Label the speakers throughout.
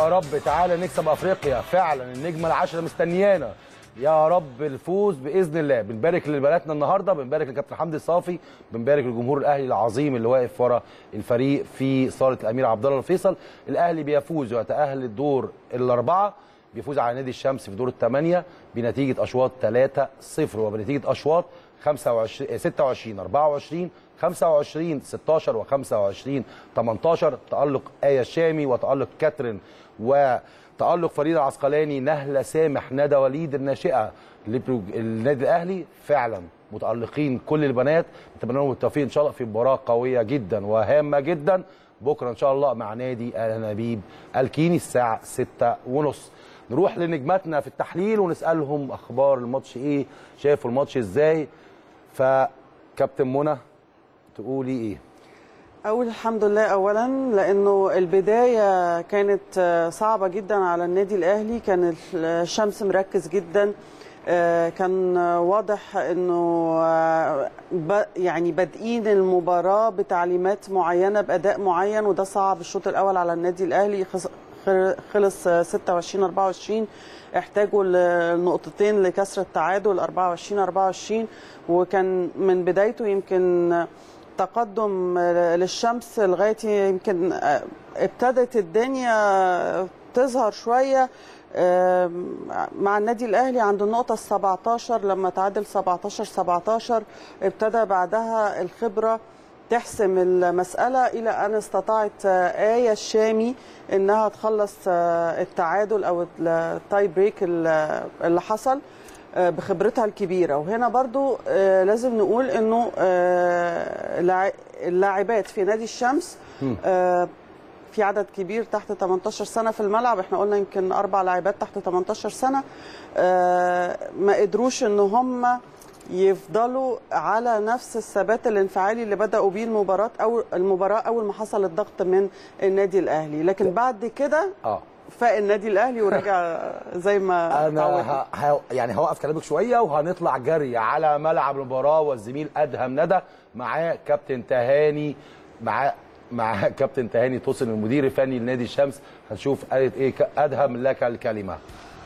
Speaker 1: يا رب تعالى نكسب افريقيا فعلا النجمه العاشره مستنيانا يا رب الفوز باذن الله بنبارك لبناتنا النهارده بنبارك لكابتن حمدي صافي بنبارك للجمهور الاهلي العظيم اللي واقف ورا الفريق في صاله الامير عبد الله الفيصل الاهلي بيفوز ويتاهل الدور الاربعه بيفوز على نادي الشمس في دور الثمانيه بنتيجه اشواط 3-0 وبنتيجه اشواط 25 26 24 25 16 و25 18 تألق آية الشامي وتألق كاترين وتألق فريدة العسقلاني نهلة سامح ندى وليد الناشئة النادي الأهلي فعلا متألقين كل البنات نتمنى لهم التوفيق إن شاء الله في مباراة قوية جدا وهامة جدا بكرة إن شاء الله مع نادي الأنابيب الكيني الساعة 6 ونص نروح لنجماتنا في التحليل ونسألهم أخبار الماتش إيه شافوا الماتش إزاي فكابتن منى تقولي ايه
Speaker 2: أقول الحمد لله أولا لأنه البداية كانت صعبة جدا على النادي الأهلي كان الشمس مركز جدا كان واضح انه يعني بادئين المباراه بتعليمات معينه باداء معين وده صعب الشوط الاول على النادي الاهلي خلص 26 24 احتاجوا لنقطتين لكسر التعادل 24 24 وكان من بدايته يمكن تقدم للشمس لغايه يمكن ابتدت الدنيا تظهر شويه مع النادي الاهلي عند النقطه ال 17 لما تعادل 17 17 ابتدى بعدها الخبره تحسم المسألة إلى أن استطاعت آية الشامي أنها تخلص التعادل أو التاي بريك اللي حصل بخبرتها الكبيرة وهنا برضو لازم نقول أنه اللاعبات في نادي الشمس في عدد كبير تحت 18 سنة في الملعب احنا قلنا يمكن أربع لاعبات تحت 18 سنة ما قدروش أن هم يفضلوا على نفس الثبات الانفعالي اللي بداوا بيه المباراه او المباراه اول ما حصل الضغط من النادي الاهلي لكن بعد كده
Speaker 1: اه
Speaker 2: فاق النادي الاهلي ورجع زي ما
Speaker 1: انا ه... ه... يعني هوقف كلامك شويه وهنطلع جري على ملعب المباراه والزميل ادهم ندى معاه كابتن تهاني معاه مع كابتن تهاني توصل المدير الفني لنادي الشمس هنشوف قالت ايه ادهم لك الكلمه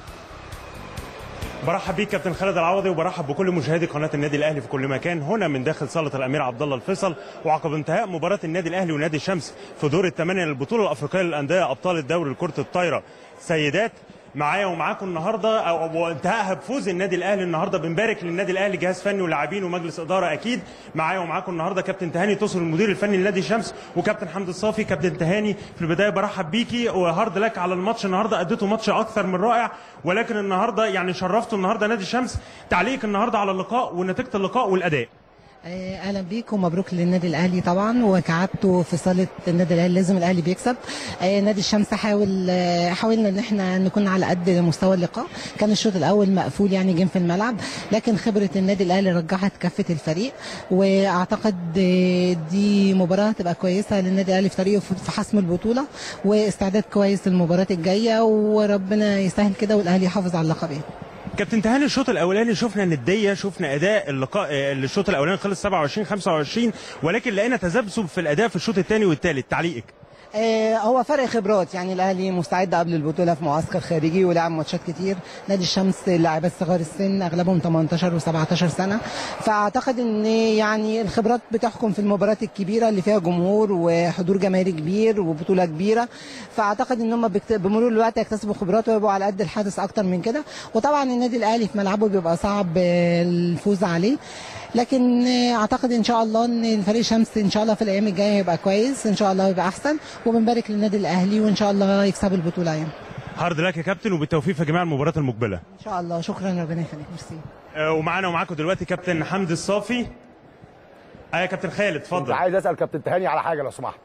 Speaker 3: برحب بيك كابتن خالد العوضي وبرحب بكل مشاهدي قناه النادي الاهلي في كل مكان هنا من داخل صاله الامير عبد الله الفيصل وعقب انتهاء مباراه النادي الاهلي ونادي الشمس في دور الثمانيه للبطوله الافريقيه للانديه ابطال الدوري لكره الطايره سيدات معايا ومعاكم النهارده او انتهائها بفوز النادي الاهلي النهارده بنبارك للنادي الاهلي جهاز فني ولاعبين ومجلس اداره اكيد معايا ومعاكم النهارده كابتن تهاني توصل المدير الفني لنادي الشمس وكابتن حمد الصافي كابتن تهاني في البدايه برحب بيكي وهارد لك على الماتش النهارده اديته ماتش اكثر من رائع ولكن النهارده يعني شرفتوا النهارده نادي الشمس تعليق النهارده على اللقاء ونتيجه اللقاء والاداء
Speaker 4: اهلا بيك ومبروك للنادي الاهلي طبعا وكعدته في صاله النادي الاهلي لازم الاهلي بيكسب نادي الشمس حاول حاولنا ان احنا نكون على قد مستوى اللقاء كان الشوط الاول مقفول يعني جيم في الملعب لكن خبره النادي الاهلي رجحت كفه الفريق واعتقد دي مباراه هتبقى كويسه للنادي الاهلي في طريقه في حسم البطوله واستعداد كويس للمباراه الجايه وربنا يسهل كده والاهلي يحافظ على اللقبين
Speaker 3: كابتن تهاني الشوط الاولاني شفنا نديه شفنا اداء اللقاء الشوط الاولاني خلص 27 25 ولكن لقينا تذبذب في الاداء في الشوط الثاني والثالث تعليقك
Speaker 4: آه هو فرق خبرات يعني الاهلي مستعد قبل البطوله في معسكر خارجي ولعب ماتشات كتير نادي الشمس لاعبات صغار السن اغلبهم 18 و17 سنه فاعتقد ان يعني الخبرات بتحكم في المباريات الكبيره اللي فيها جمهور وحضور جماهيري كبير وبطوله كبيره فاعتقد ان هم بمرور الوقت يكتسبوا خبرات ويبقوا على قد الحدث اكتر من كده وطبعا النادي الاهلي في ملعبه بيبقى صعب الفوز عليه لكن اعتقد ان شاء الله ان فريق شمس ان شاء الله في الايام الجايه هيبقى كويس ان شاء الله هيبقى احسن وبنبارك للنادي الاهلي وان شاء الله يكسب البطوله يعني
Speaker 3: هارد لك يا كابتن وبالتوفيق في جميع المباريات المقبله
Speaker 4: ان شاء الله شكرا ربنا يخليك ميرسي
Speaker 3: آه ومعانا ومعاكم دلوقتي كابتن حمدي الصافي اه يا كابتن خالد اتفضل
Speaker 1: عايز اسال كابتن تهاني على حاجه لو سمحت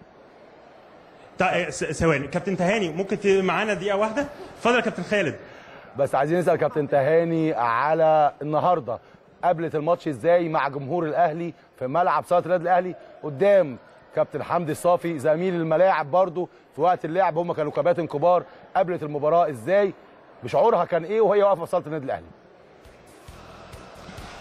Speaker 3: ثواني كابتن تهاني ممكن معانا دقيقه واحده اتفضل يا كابتن خالد
Speaker 1: بس عايزين نسال كابتن تهاني على النهارده قابلت الماتش ازاي مع جمهور الاهلي في ملعب صاله النادي الاهلي قدام كابتن حمدي الصافي زميل الملاعب برضو في وقت اللعب هم كانوا كباتن كبار قابلت المباراه ازاي بشعورها كان ايه وهي واقفه في صاله النادي الاهلي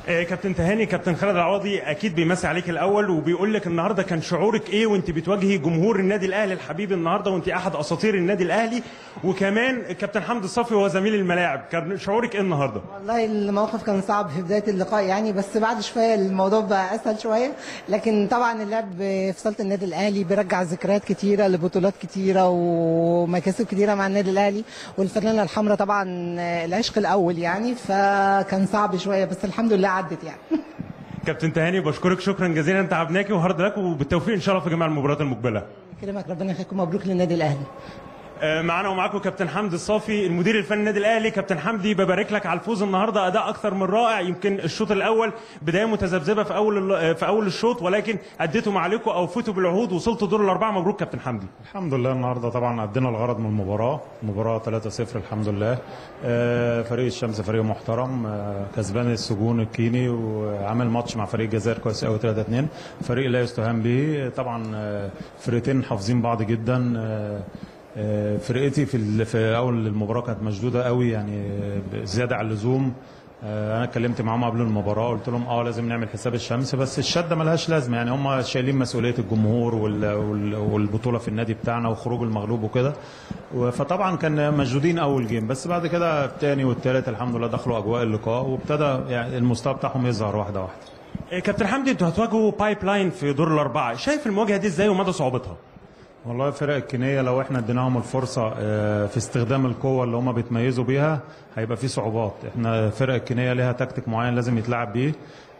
Speaker 3: آه، كابتن تهاني كابتن خالد العوضي اكيد بيمسي عليك الاول وبيقول لك النهارده كان شعورك ايه وانت بتواجهي جمهور النادي الاهلي الحبيب النهارده وانت احد اساطير النادي الاهلي وكمان كابتن حمدي الصافي وهو زميل الملاعب كان شعورك ايه النهارده
Speaker 4: والله الموقف كان صعب في بدايه اللقاء يعني بس بعد شويه الموضوع بقى اسهل شويه لكن طبعا اللعب في صاله النادي الاهلي بيرجع ذكريات كتيره لبطولات كتيره ومكاسب كتيره مع النادي الاهلي والفانله الحمراء طبعا العشق الاول يعني فكان صعب شويه بس الحمد لله عدت يعني
Speaker 3: كابتن تهاني بشكرك شكرا جزيلا تعبناكي وهارد لك وبالتوفيق ان شاء الله في جميع المباريات المقبله
Speaker 4: يكرمك ربنا يخليكم مبروك للنادي الاهلي
Speaker 3: آه، معانا ومعاكم كابتن حمدي الصافي المدير الفني للنادي الاهلي كابتن حمدي ببارك لك على الفوز النهارده اداء اكثر من رائع يمكن الشوط الاول بدايه متذبذبه في اول ال- في اول الشوط ولكن اديتوا ما عليكم اوفيتوا بالعهود وصلتوا دور الاربعه مبروك كابتن حمدي
Speaker 5: الحمد لله النهارده طبعا ادينا الغرض من المباراه مباراه 3-0 الحمد لله آه، فريق الشمس فريق محترم آه، كسبان السجون الكيني وعامل ماتش مع فريق الجزائر كويس قوي 3-2 فريق لا يستهان به طبعا آه، فرقتين حافظين بعض جدا آه، آه، فرقتي في ال- في اول المباراه كانت مشدوده قوي يعني آه، زياده عن اللزوم آه، انا اتكلمت معاهم قبل المباراه قلت لهم اه لازم نعمل حساب الشمس بس الشده ملهاش لازمه يعني هم شايلين مسؤوليه الجمهور وال- وال- والبطوله في النادي بتاعنا وخروج المغلوب وكده و- فطبعا كان مشدودين اول جيم بس بعد كده الثاني والثالث الحمد لله دخلوا اجواء اللقاء وابتدى يعني المستوى بتاعهم يظهر واحده واحده
Speaker 3: آه، كابتن حمدي انتوا هتواجهوا بايب لاين في دور الاربعه شايف المواجهه دي ازاي ومدى صعوبتها
Speaker 5: والله الفرق الكينيه لو احنا اديناهم الفرصه آه، في استخدام القوه اللي هم بيتميزوا بيها هيبقى في صعوبات احنا الفرق الكينيه ليها تكتيك معين لازم يتلعب بيه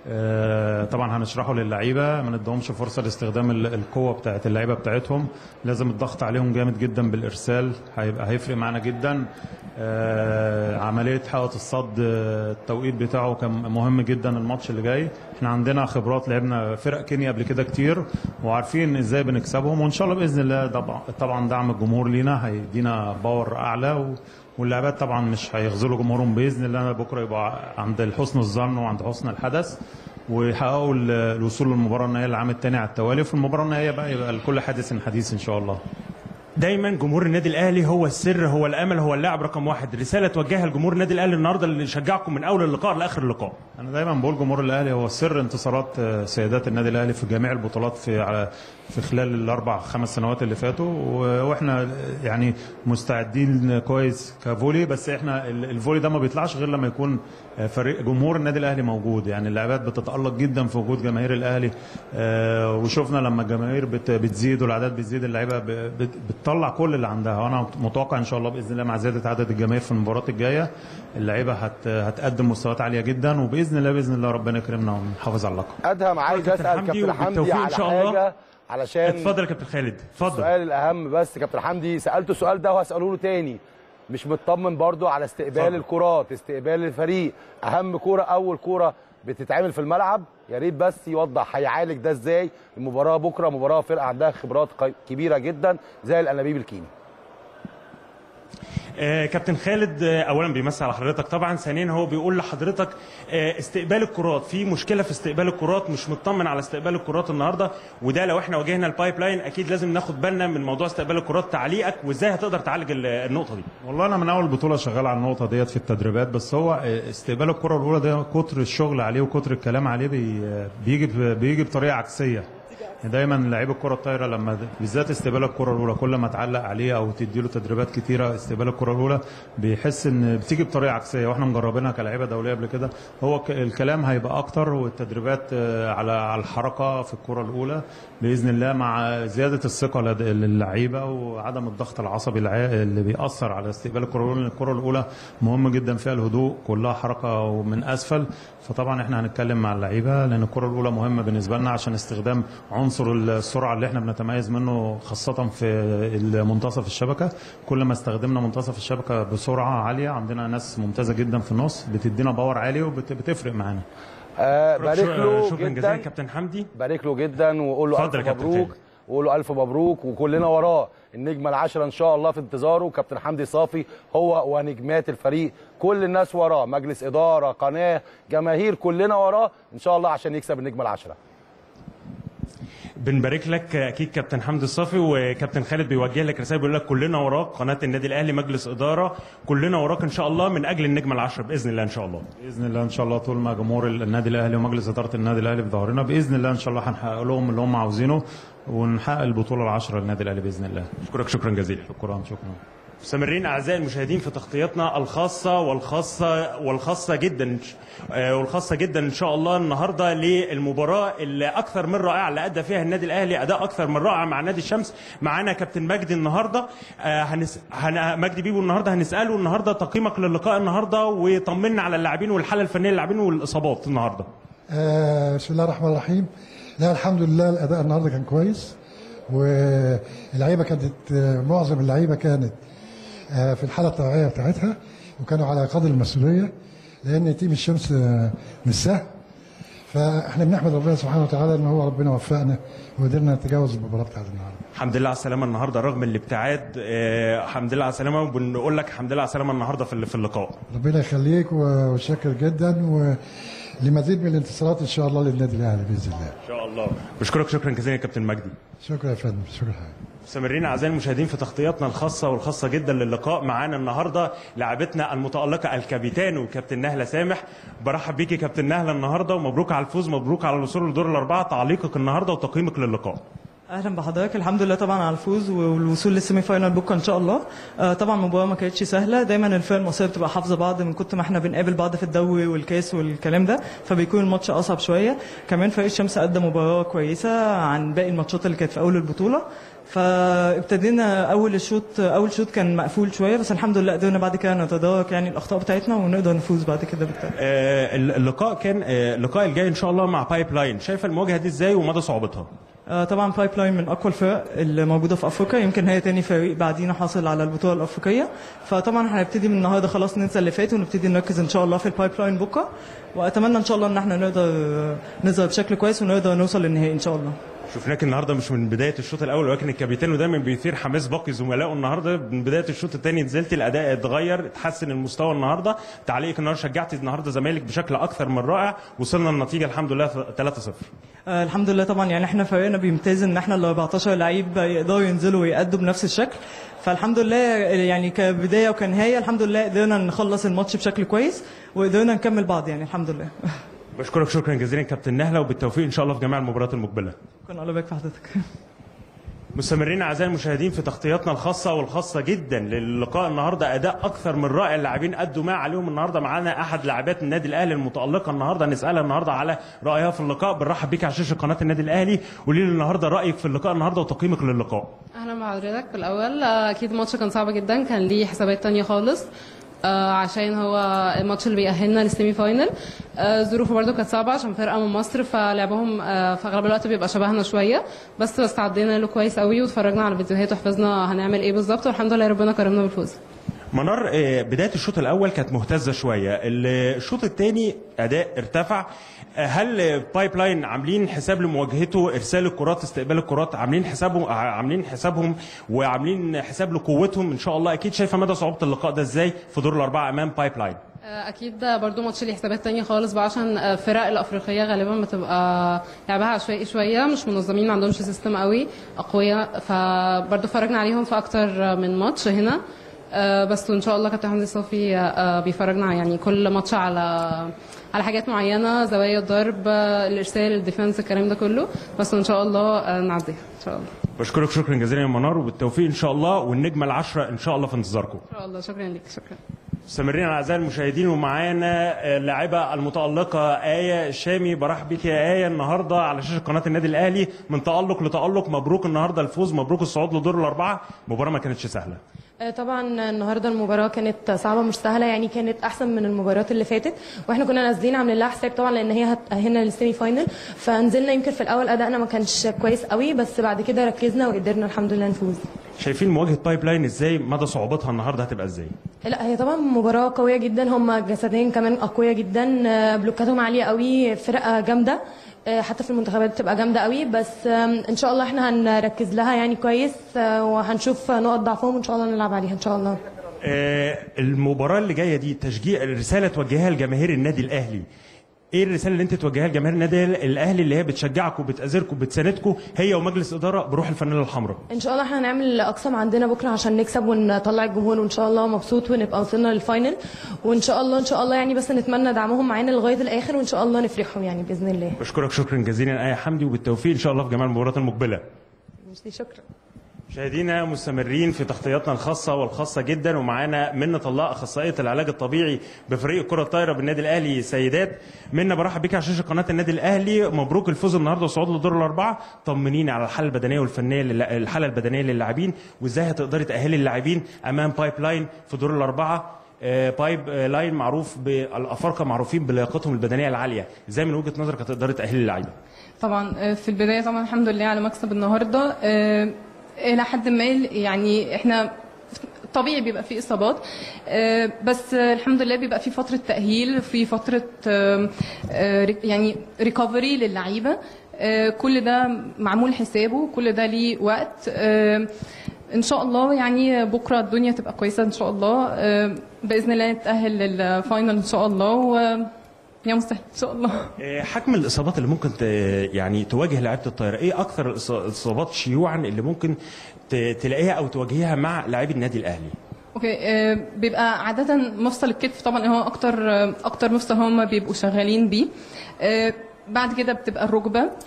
Speaker 5: آه، طبعا هنشرحه للعيبه ما ندهمش فرصه لاستخدام ال- القوه بتاعت اللعيبه بتاعتهم لازم الضغط عليهم جامد جدا بالارسال هيبقى هيفرق معانا جدا آه، عمليه حائط الصد آه، التوقيت بتاعه كان مهم جدا الماتش اللي جاي احنا عندنا خبرات لعبنا فرق كينيا قبل كده كتير وعارفين ازاي بنكسبهم وان شاء الله باذن الله طبعا طبعا دعم الجمهور لينا هيدينا باور اعلى و واللاعبات طبعا مش هيخذلوا جمهورهم باذن الله بكره يبقى عند حسن الظن وعند حسن الحدث ويحققوا ال- الوصول للمباراه النهائيه العام الثاني على التوالي وفي المباراه النهائيه بقى يبقى لكل حادث حديث ان شاء الله
Speaker 3: دايما جمهور النادي الاهلي هو السر هو الامل هو اللاعب رقم واحد رساله توجهها لجمهور النادي الاهلي النهارده اللي شجعكم من اول اللقاء لاخر اللقاء
Speaker 5: انا دايما بقول جمهور الاهلي هو سر انتصارات آه، سيدات النادي الاهلي في جميع البطولات في على في خلال الاربع خمس سنوات اللي فاتوا و- واحنا آه، يعني مستعدين كويس كفولي بس احنا ال- الفولي ده ما بيطلعش غير لما يكون آه، فريق جمهور النادي الاهلي موجود يعني اللاعبات بتتالق جدا في وجود جماهير الاهلي آه، وشفنا لما الجماهير بت- بتزيد والاعداد بتزيد اللعيبه ب- بت- بتطلع كل اللي عندها وانا متوقع ان شاء الله باذن الله مع زياده عدد الجماهير في المباريات الجايه اللعيبه هت هتقدم مستويات عاليه جدا وباذن الله باذن الله ربنا يكرمنا ونحافظ على اللقب
Speaker 1: ادهم عايز
Speaker 3: كابتن
Speaker 1: اسال
Speaker 3: حمدي
Speaker 1: كابتن حمدي
Speaker 3: وبالتوفيق إن
Speaker 1: على
Speaker 3: شاء الله.
Speaker 1: حاجه علشان
Speaker 3: اتفضل يا كابتن خالد اتفضل
Speaker 1: السؤال الاهم بس كابتن حمدي سالته السؤال ده وهساله له تاني مش مطمن برضو على استقبال
Speaker 3: اتفضل.
Speaker 1: الكرات استقبال الفريق اهم كوره اول كوره بتتعمل في الملعب يا ريت بس يوضح هيعالج ده ازاي المباراه بكره مباراه فرقه عندها خبرات ق- كبيره جدا زي الانابيب الكيني
Speaker 3: آه، كابتن خالد آه، اولا بيمسي على حضرتك طبعا ثانيا هو بيقول لحضرتك آه، استقبال الكرات في مشكله في استقبال الكرات مش مطمن على استقبال الكرات النهارده وده لو احنا واجهنا البايب لاين اكيد لازم ناخد بالنا من موضوع استقبال الكرات تعليقك وازاي هتقدر تعالج ال- النقطه دي
Speaker 5: والله انا من اول بطوله شغال على النقطه ديت في التدريبات بس هو استقبال الكره الاولى ده كتر الشغل عليه وكتر الكلام عليه بي بيجي بيجي بطريقه عكسيه دايما لعيب الكره الطايره لما بالذات استقبال الكره الاولى كل ما تعلق عليه او تدي له تدريبات كتيره استقبال الكره الاولى بيحس ان بتيجي بطريقه عكسيه واحنا مجربينها كلاعيبه دوليه قبل كده هو ك- الكلام هيبقى اكتر والتدريبات آه، على على الحركه في الكره الاولى باذن الله مع زياده الثقه لد- للعيبه وعدم الضغط العصبي الع- اللي بيأثر على استقبال الكره الاولى لأن الكره الاولى مهم جدا فيها الهدوء كلها حركه من اسفل فطبعا احنا هنتكلم مع اللعيبه لان الكره الاولى مهمه بالنسبه لنا عشان استخدام عنصر السرعه اللي احنا بنتميز منه خاصه في منتصف الشبكه كل ما استخدمنا منتصف الشبكه بسرعه عاليه عندنا ناس ممتازه جدا في النص بتدينا باور عالي وبتفرق معانا
Speaker 1: آه بارك له
Speaker 3: شكرا جزيلا
Speaker 1: جدا
Speaker 3: كابتن حمدي
Speaker 1: بارك له جدا وقول له
Speaker 3: اتفضل
Speaker 1: الف
Speaker 3: يا كابتن
Speaker 1: مبروك
Speaker 3: خالد.
Speaker 1: وقول له الف مبروك وكلنا وراه النجمه العاشره ان شاء الله في انتظاره كابتن حمدي صافي هو ونجمات الفريق كل الناس وراه مجلس اداره قناه جماهير كلنا وراه ان شاء الله عشان يكسب النجمه العاشره
Speaker 3: بنبارك لك اكيد كابتن حمدي الصافي وكابتن خالد بيوجه لك رسائل بيقول لك كلنا وراك قناه النادي الاهلي مجلس اداره كلنا وراك ان شاء الله من اجل النجمه العشره باذن الله ان شاء الله
Speaker 5: باذن الله ان شاء الله طول ما جمهور النادي الاهلي ومجلس اداره النادي الاهلي في ظهرنا باذن الله ان شاء الله هنحقق لهم اللي هم عاوزينه ونحقق البطوله العشره للنادي الاهلي باذن الله
Speaker 3: اشكرك شكرا جزيلا
Speaker 5: شكرا شكرا
Speaker 3: مستمرين اعزائي المشاهدين في تغطيتنا الخاصه والخاصه والخاصه جدا آه، والخاصه جدا ان شاء الله النهارده للمباراه اللي اكثر من رائعه اللي ادى فيها النادي الاهلي اداء اكثر من رائع مع نادي الشمس معانا كابتن مجدي النهارده آه، هنس... هن... مجدي بيبو النهارده هنساله النهارده تقييمك للقاء النهارده وطمنا على اللاعبين والحاله الفنيه للاعبين والاصابات النهارده
Speaker 6: آه، بسم الله الرحمن الرحيم لا الحمد لله الاداء النهارده كان كويس واللعيبه كانت آه، معظم اللعيبه كانت آه، في الحاله الطبيعيه بتاعتها وكانوا على قدر المسؤوليه لان تيم الشمس آه، مش سهل فاحنا بنحمد ربنا سبحانه وتعالى ان هو ربنا وفقنا وقدرنا نتجاوز المباراه بتاعت النهارده
Speaker 3: الحمد لله على السلامه النهارده رغم الابتعاد آه، الحمد لله على السلامه وبنقول لك الحمد لله على السلامه النهارده في في اللقاء
Speaker 6: ربنا يخليك وشاكر جدا ولمزيد من الانتصارات ان شاء الله للنادي الاهلي باذن الله
Speaker 3: ان شاء الله بشكرك شكرا جزيلا يا كابتن مجدي
Speaker 6: شكرا يا فندم شكرا
Speaker 3: مستمرين اعزائي المشاهدين في تغطياتنا الخاصه والخاصه جدا للقاء معانا النهارده لاعبتنا المتالقه الكابيتانو كابتن نهله سامح برحب بيكي كابتن نهله النهارده ومبروك على الفوز مبروك على الوصول لدور الاربعه تعليقك النهارده وتقييمك للقاء
Speaker 7: اهلا بحضرتك الحمد لله طبعا على الفوز والوصول للسيمي فاينال بكره ان شاء الله آه طبعا المباراه ما كانتش سهله دايما الفرق المصريه بتبقى حافظه بعض من كتر ما احنا بنقابل بعض في الدوري والكاس والكلام ده فبيكون الماتش اصعب شويه كمان فريق الشمس ادى مباراه كويسه عن باقي الماتشات اللي كانت في اول البطوله فابتدينا اول الشوط اول شوط كان مقفول شويه بس الحمد لله قدرنا بعد كده نتدارك يعني الاخطاء بتاعتنا ونقدر نفوز بعد كده بالتالي
Speaker 3: آه اللقاء كان آه اللقاء الجاي ان شاء الله مع بايب لاين شايفه المواجهه دي ازاي ومدى صعوبتها
Speaker 7: آه، طبعا بايب لاين من اقوى الفرق اللي موجوده في افريقيا يمكن هي تاني فريق بعدينا حاصل على البطوله الافريقيه فطبعا هنبتدي من النهارده خلاص ننسى اللي فات ونبتدي نركز ان شاء الله في البايب لاين بكره واتمنى ان شاء الله ان احنا نقدر نظهر بشكل كويس ونقدر نوصل للنهائي ان شاء الله
Speaker 3: شفناك النهارده مش من بدايه الشوط الاول ولكن الكابيتانو دايما بيثير حماس باقي زملائه النهارده من بدايه الشوط الثاني نزلت الاداء اتغير اتحسن المستوى النهارده تعليقك النهارده شجعت النهارده زمايلك بشكل اكثر من رائع وصلنا للنتيجه الحمد لله 3-0
Speaker 7: آه الحمد لله طبعا يعني احنا فريقنا بيمتاز ان احنا ال 14 لعيب يقدروا ينزلوا ويأدوا بنفس الشكل فالحمد لله يعني كبدايه وكنهايه الحمد لله قدرنا نخلص الماتش بشكل كويس وقدرنا نكمل بعض يعني الحمد لله
Speaker 3: بشكرك شكرا جزيلا كابتن نهله وبالتوفيق ان شاء الله في جميع المباريات المقبله
Speaker 7: كنا الله يبارك في حضرتك
Speaker 3: مستمرين اعزائي المشاهدين في تغطياتنا الخاصه والخاصه جدا للقاء النهارده اداء اكثر من رائع اللاعبين ادوا ما عليهم النهارده معانا احد لاعبات النادي الاهلي المتالقه النهارده نسالها النهارده على رايها في اللقاء بنرحب بيك على شاشه قناه النادي الاهلي قولي لي النهارده رايك في اللقاء النهارده وتقييمك للقاء
Speaker 8: اهلا بحضرتك في الاول آه، اكيد الماتش كان صعب جدا كان ليه حسابات تانية خالص آه، عشان هو الماتش اللي بيأهلنا للسيمي فاينل آه، ظروفه برده كانت صعبه عشان فرقه من مصر فلعبهم آه، في اغلب الوقت بيبقى شبهنا شويه بس استعدينا له كويس قوي واتفرجنا على فيديوهات وحفظنا هنعمل ايه بالظبط والحمد لله ربنا كرمنا بالفوز
Speaker 3: منار آه، بدايه الشوط الاول كانت مهتزه شويه الشوط الثاني اداء ارتفع آه، هل بايب لاين عاملين حساب لمواجهته ارسال الكرات استقبال الكرات عاملين حسابهم آه، عاملين حسابهم وعاملين حساب لقوتهم ان شاء الله اكيد شايفه مدى صعوبه اللقاء ده ازاي في دور الاربعه امام بايب لاين
Speaker 8: آه، اكيد ده برضو ماتش ليه حسابات تانية خالص بقى عشان آه، الفرق الافريقيه غالبا بتبقى لعبها عشوائي شويه مش منظمين ما عندهمش سيستم قوي اقوياء فبرضو اتفرجنا عليهم في اكتر من ماتش هنا آه، بس وان شاء الله كابتن حمدي صافي آه، بيفرجنا يعني كل ماتش على على حاجات معينه زوايا الضرب آه، الارسال الديفنس الكلام ده كله بس ان شاء الله آه، نعديها ان شاء الله
Speaker 3: بشكرك شكرا جزيلا يا منار وبالتوفيق ان شاء الله والنجمه العشره ان شاء الله في انتظاركم
Speaker 8: ان شاء الله شكرا لك شكرا
Speaker 3: مستمرين اعزائي المشاهدين ومعانا اللاعبه المتالقه ايه الشامي برحب بك يا ايه النهارده على شاشه قناه النادي الاهلي من تالق لتالق مبروك النهارده الفوز مبروك الصعود لدور الاربعه مباراه ما كانتش سهله
Speaker 9: آه، طبعا النهارده المباراه كانت صعبه مش سهله يعني كانت احسن من المباريات اللي فاتت واحنا كنا نازلين عاملين لها حساب طبعا لان هي هتاهلنا للسيمي فاينل فنزلنا يمكن في الاول ادائنا ما كانش كويس قوي بس بعد كده ركزنا وقدرنا الحمد لله نفوز
Speaker 3: شايفين مواجهه بايب لاين ازاي مدى صعوبتها النهارده هتبقى ازاي
Speaker 9: لا هي طبعا مباراه قويه جدا هم جسديا كمان اقوياء جدا آه، بلوكاتهم عاليه قوي فرقه جامده آه، حتى في المنتخبات بتبقى جامده قوي بس آم، ان شاء الله احنا هنركز لها يعني كويس آه، وهنشوف نقط ضعفهم وان شاء الله نلعب عليها ان شاء الله
Speaker 3: آه، المباراه اللي جايه دي تشجيع رساله توجهها لجماهير النادي الاهلي ايه الرساله اللي انت توجهها لجماهير النادي الاهلي اللي هي بتشجعكم وبتأزركم وبتساندكم هي ومجلس اداره بروح الفانيلا الحمراء
Speaker 9: ان شاء الله احنا هنعمل اقصى ما عندنا بكره عشان نكسب ونطلع الجمهور وان شاء الله مبسوط ونبقى وصلنا للفاينل وان شاء الله ان شاء الله يعني بس نتمنى دعمهم معانا لغايه الاخر وان شاء الله نفرحهم يعني باذن الله
Speaker 3: بشكرك شكرا جزيلا ايه حمدي وبالتوفيق ان شاء الله في جميع المباريات المقبله
Speaker 9: ميرسي شكرا
Speaker 3: مشاهدينا مستمرين في تغطياتنا الخاصة والخاصة جدا ومعانا منة الله أخصائية العلاج الطبيعي بفريق الكرة الطايرة بالنادي الأهلي سيدات منة برحب بك على شاشة قناة النادي الأهلي مبروك الفوز النهاردة والصعود للدور الأربعة طمنيني على الحالة البدنية والفنية لل- الحالة البدنية للاعبين وإزاي هتقدري تأهلي اللاعبين أمام بايب لاين في دور الأربعة آه، بايب آه، لاين معروف بالأفارقة معروفين بلياقتهم البدنية العالية إزاي من وجهة نظرك هتقدري تأهلي اللعيبة
Speaker 8: طبعا آه، في البدايه طبعا الحمد لله على مكسب النهارده آه، الى حد ما يعني احنا طبيعي بيبقى فيه اصابات آه، بس آه، الحمد لله بيبقى في فتره تاهيل في فتره آه، آه، ري- يعني ريكفري للعيبه آه، كل ده معمول حسابه كل ده ليه وقت آه، ان شاء الله يعني بكره الدنيا تبقى كويسه ان شاء الله آه، باذن الله نتاهل للفاينل ان شاء الله و يا مستحيل ان شاء الله
Speaker 3: آه، حجم الاصابات اللي ممكن ت... يعني تواجه لعيبه الطايره ايه اكثر الإص- الاصابات شيوعا اللي ممكن ت... تلاقيها او تواجهها مع لاعبي النادي الاهلي
Speaker 8: اوكي آه، بيبقى عادة مفصل الكتف طبعا هو اكتر آه، اكتر مفصل هم بيبقوا شغالين بيه آه، بعد كده بتبقى الركبة آه،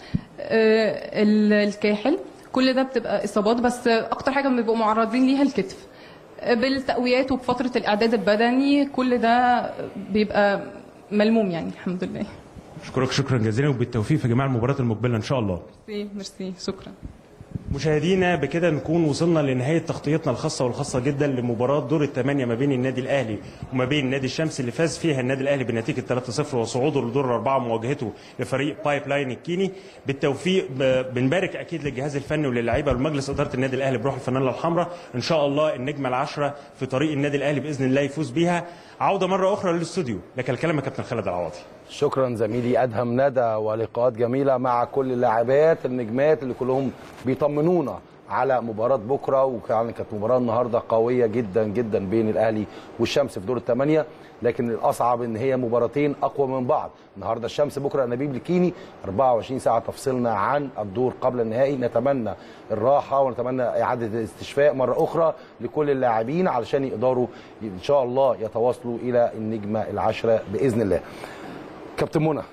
Speaker 8: ال- الكاحل كل ده بتبقى اصابات بس آه، اكتر حاجة بيبقوا معرضين ليها الكتف آه، بالتقويات وبفترة الاعداد البدني كل ده بيبقى ملموم يعني الحمد لله
Speaker 3: اشكرك شكرا جزيلا وبالتوفيق في جميع المباريات المقبله ان شاء الله
Speaker 8: ميرسي ميرسي شكرا
Speaker 3: مشاهدينا بكده نكون وصلنا لنهايه تغطيتنا الخاصه والخاصه جدا لمباراه دور الثمانيه ما بين النادي الاهلي وما بين نادي الشمس اللي فاز فيها النادي الاهلي بنتيجه 3-0 وصعوده لدور الاربعه مواجهته لفريق بايب لاين الكيني بالتوفيق ب- بنبارك اكيد للجهاز الفني وللعيبه ولمجلس اداره النادي الاهلي بروح الفانيلا الحمراء ان شاء الله النجمه العشره في طريق النادي الاهلي باذن الله يفوز بيها عوده مره اخرى للاستوديو لك الكلام يا كابتن خالد العواطي
Speaker 1: شكرا زميلي ادهم ندى ولقاءات جميله مع كل اللاعبات النجمات اللي كلهم بيطمنونا على مباراه بكره وكان كانت مباراه النهارده قويه جدا جدا بين الاهلي والشمس في دور الثمانيه لكن الاصعب ان هي مباراتين اقوى من بعض النهارده الشمس بكره انابيب الكيني 24 ساعه تفصلنا عن الدور قبل النهائي نتمنى الراحه ونتمنى اعاده الاستشفاء مره اخرى لكل اللاعبين علشان يقدروا ان شاء الله يتواصلوا الى النجمه العشره باذن الله كابتن منى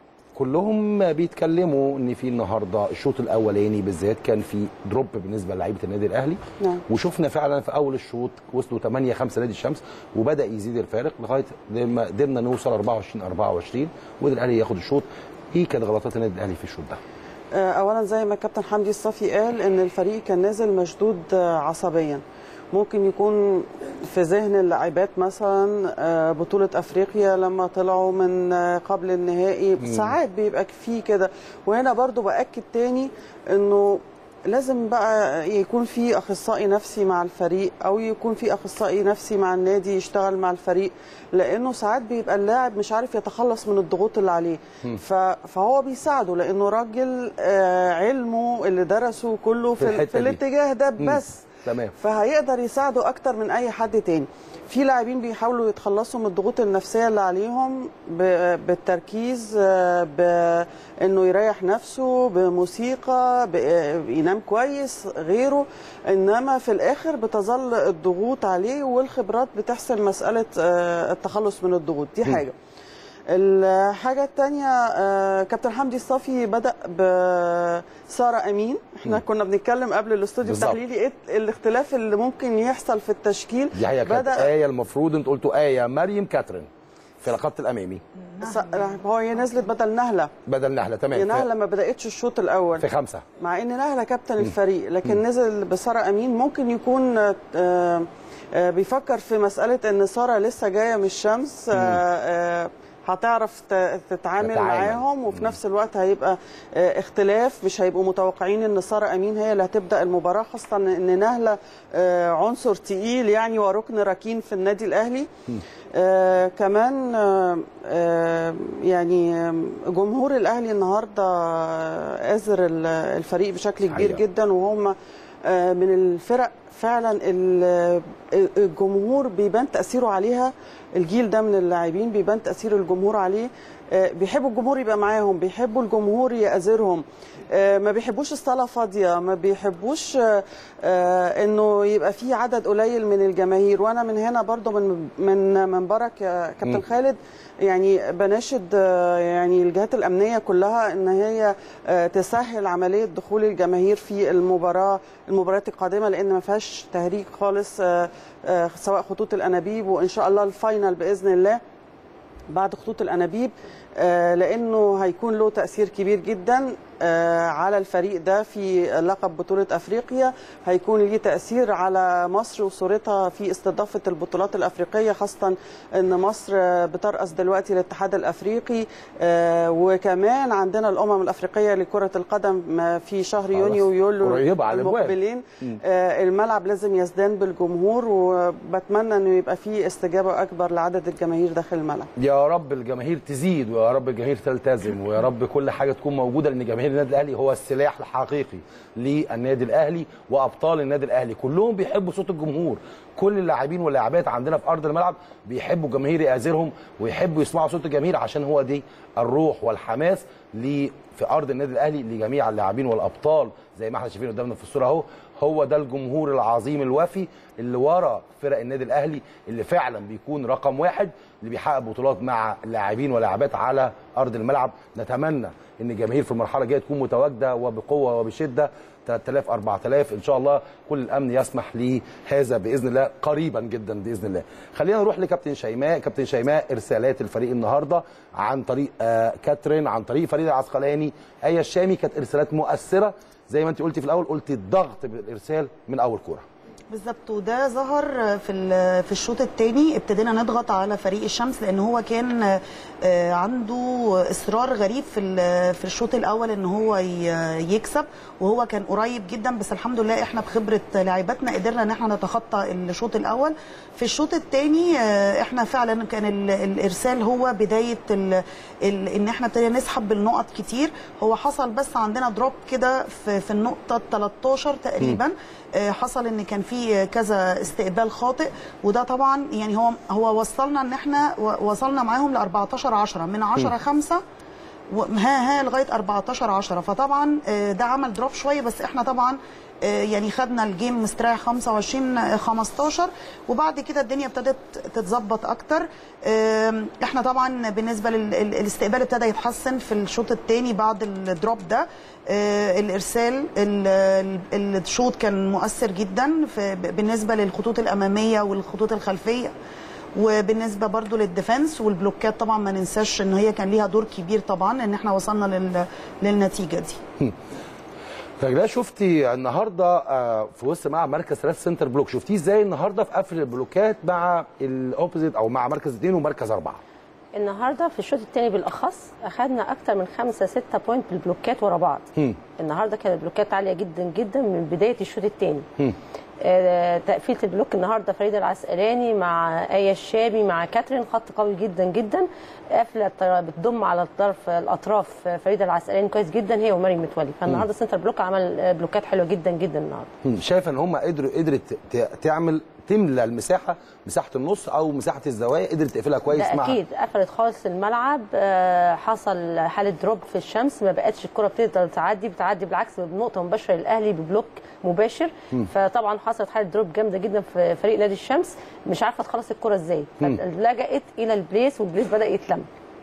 Speaker 1: كلهم بيتكلموا ان في النهارده الشوط الاولاني بالذات كان في دروب بالنسبه لعيبه النادي الاهلي
Speaker 2: نعم.
Speaker 1: وشفنا فعلا في اول الشوط وصلوا 8 5 نادي الشمس وبدا يزيد الفارق لغايه لما قدرنا نوصل 24 24 وقدر الاهلي ياخد الشوط ايه كانت غلطات النادي الاهلي في الشوط ده؟
Speaker 2: آه، اولا زي ما الكابتن حمدي الصافي قال ان الفريق كان نازل مشدود آه، عصبيا ممكن يكون في ذهن اللاعبات مثلا آه، بطولة افريقيا لما طلعوا من آه، قبل النهائي ساعات بيبقى في كده وهنا برضو باكد تاني انه لازم بقى يكون في اخصائي نفسي مع الفريق او يكون في اخصائي نفسي مع النادي يشتغل مع الفريق لانه ساعات بيبقى اللاعب مش عارف يتخلص من الضغوط اللي عليه ف- فهو بيساعده لانه راجل آه، علمه اللي درسه كله
Speaker 1: في
Speaker 2: في,
Speaker 1: الحتة
Speaker 2: في
Speaker 1: دي.
Speaker 2: الاتجاه ده
Speaker 1: مم.
Speaker 2: بس
Speaker 1: تمام
Speaker 2: فهيقدر يساعده اكتر من اي حد تاني في لاعبين بيحاولوا يتخلصوا من الضغوط النفسيه اللي عليهم ب- بالتركيز آه، بانه يريح نفسه بموسيقى ب- ينام كويس غيره انما في الاخر بتظل الضغوط عليه والخبرات بتحسم مساله آه، التخلص من الضغوط دي حاجه الحاجة التانية آه، كابتن حمدي الصافي بدأ بسارة أمين احنا كنا بنتكلم قبل الاستوديو
Speaker 1: بالظبط.
Speaker 2: التحليلي ايه الاختلاف اللي ممكن يحصل في التشكيل
Speaker 1: دي هي كانت
Speaker 2: بدأ
Speaker 1: ايه المفروض انتوا قلتوا ايه مريم كاترين في الخط الامامي
Speaker 2: س- هو هي نزلت بدل نهلة
Speaker 1: بدل نهله
Speaker 2: هي
Speaker 1: تمام
Speaker 2: نهلة
Speaker 1: في,
Speaker 2: ما بدأتش الشوط الأول
Speaker 1: في خمسه
Speaker 2: مع ان نهله كابتن الفريق لكن نزل بساره امين ممكن يكون آه، آه، بيفكر في مساله ان ساره لسه جايه من الشمس آه، آه، هتعرف ت- تتعامل
Speaker 1: تتعامل.
Speaker 2: معاهم وفي نفس الوقت هيبقى آه، اختلاف مش هيبقوا متوقعين ان ساره امين هي اللي هتبدا المباراه خاصه ان نهله آه، عنصر تقيل يعني وركن ركين في النادي الاهلي آه كمان آه آه يعني آه، جمهور الاهلي النهارده آه، آزر ال- الفريق بشكل كبير
Speaker 1: حقيقة.
Speaker 2: جدا وهم آه من الفرق فعلا ال- الجمهور بيبان تاثيره عليها الجيل ده من اللاعبين بيبان تاثير الجمهور عليه آه، بيحبوا الجمهور يبقى معاهم بيحبوا الجمهور يأزرهم آه، ما بيحبوش الصاله فاضيه ما بيحبوش آه، آه، انه يبقى في عدد قليل من الجماهير وانا من هنا برضو من من منبرك يا كابتن خالد يعني بناشد آه، يعني الجهات الامنيه كلها ان هي آه، تسهل عمليه دخول الجماهير في المباراه المباريات القادمه لان ما فيهاش تهريج خالص آه، آه، سواء خطوط الانابيب وان شاء الله الفاينل باذن الله بعد خطوط الانابيب آه، لانه هيكون له تاثير كبير جدا آه، على الفريق ده في لقب بطوله افريقيا هيكون ليه تاثير على مصر وصورتها في استضافه البطولات الافريقيه خاصه ان مصر آه، بترأس دلوقتي الاتحاد الافريقي آه، وكمان عندنا الامم الافريقيه لكره القدم آه، في شهر
Speaker 1: خلاص.
Speaker 2: يونيو ويوليو
Speaker 1: قريبة على الأبواب.
Speaker 2: المقبلين آه، الملعب لازم يزدان بالجمهور وبتمنى انه يبقى فيه استجابه اكبر لعدد الجماهير داخل الملعب
Speaker 1: يا رب الجماهير تزيد ويا رب الجماهير تلتزم ويا رب كل حاجه تكون موجوده لان جماهير النادي الاهلي هو السلاح الحقيقي للنادي الاهلي وابطال النادي الاهلي كلهم بيحبوا صوت الجمهور كل اللاعبين واللاعبات عندنا في ارض الملعب بيحبوا الجماهير يآزرهم ويحبوا يسمعوا صوت الجماهير عشان هو دي الروح والحماس ل في ارض النادي الاهلي لجميع اللاعبين والابطال زي ما احنا شايفين قدامنا في الصوره اهو هو ده الجمهور العظيم الوفي اللي ورا فرق النادي الاهلي اللي فعلا بيكون رقم واحد اللي بيحقق بطولات مع اللاعبين واللاعبات على ارض الملعب نتمنى ان الجماهير في المرحله الجايه تكون متواجده وبقوه وبشده 3000 4000 ان شاء الله كل الامن يسمح لهذا باذن الله قريبا جدا باذن الله خلينا نروح لكابتن شيماء كابتن شيماء ارسالات الفريق النهارده عن طريق آه كاترين عن طريق فريد العسقلاني ايه الشامي كانت ارسالات مؤثره زي ما انت قلتي في الاول قلتي الضغط بالارسال من اول كوره
Speaker 10: بالظبط وده ظهر في ال- في الشوط الثاني ابتدينا نضغط على فريق الشمس لان هو كان آه، عنده اصرار غريب في ال- في الشوط الاول ان هو ي- يكسب وهو كان قريب جدا بس الحمد لله احنا بخبره لاعباتنا قدرنا ان احنا نتخطى الشوط الاول في الشوط الثاني احنا فعلا كان ال- الارسال هو بدايه ال ال ان احنا ابتدينا نسحب بالنقط كتير هو حصل بس عندنا دروب كده في في النقطه 13 تقريبا آه، حصل ان كان في كذا استقبال خاطئ وده طبعا يعني هو هو وصلنا ان احنا و- وصلنا معاهم ل 14 10 من 10 5 ها ها لغايه 14 10 فطبعا آه، ده عمل دروب شويه بس احنا طبعا آه، يعني خدنا الجيم مستريح 25 آه، 15 وبعد كده الدنيا ابتدت تتظبط اكتر آم، احنا طبعا بالنسبه للاستقبال ابتدى يتحسن في الشوط الثاني بعد الدروب ده آه، الارسال ال- ال- الشوط كان مؤثر جدا في بالنسبه للخطوط الاماميه والخطوط الخلفيه وبالنسبه برضو للديفنس والبلوكات طبعا ما ننساش ان هي كان ليها دور كبير طبعا ان احنا وصلنا لل... للنتيجه دي
Speaker 1: فجاه شفتي النهارده آه، في وسط مع مركز ثلاث سنتر بلوك شفتيه ازاي النهارده في قفل البلوكات مع الاوبوزيت او مع مركز اثنين ومركز اربعه
Speaker 11: النهارده في الشوط الثاني بالاخص اخذنا اكتر من خمسة ستة بوينت بالبلوكات ورا بعض
Speaker 1: هم.
Speaker 11: النهارده كانت البلوكات عاليه جدا جدا من بدايه الشوط الثاني
Speaker 1: هم.
Speaker 11: آه، تقفيله البلوك النهارده فريده العسقلاني مع ايه الشابي مع كاترين خط قوي جدا جدا قافله الطر- بتضم على الطرف الاطراف فريده العسقلاني كويس جدا هي ومريم متولي فالنهارده سنتر بلوك عمل آه، بلوكات حلوه جدا جدا النهارده
Speaker 1: هم. شايفه ان هم قدروا قدرت ت- تعمل تملى المساحه مساحه النص او مساحه الزوايا قدرت تقفلها كويس
Speaker 11: ده
Speaker 1: مع
Speaker 11: اكيد قفلت خالص الملعب آه، حصل حاله دروب في الشمس ما بقتش الكره بتقدر تعدي بتعدي بالعكس بنقطه مباشره للاهلي ببلوك مباشر فطبعا حصلت حاله دروب جامده جدا في فريق نادي الشمس مش عارفه تخلص الكره ازاي فلجأت الى البليس والبليس بدا يتلم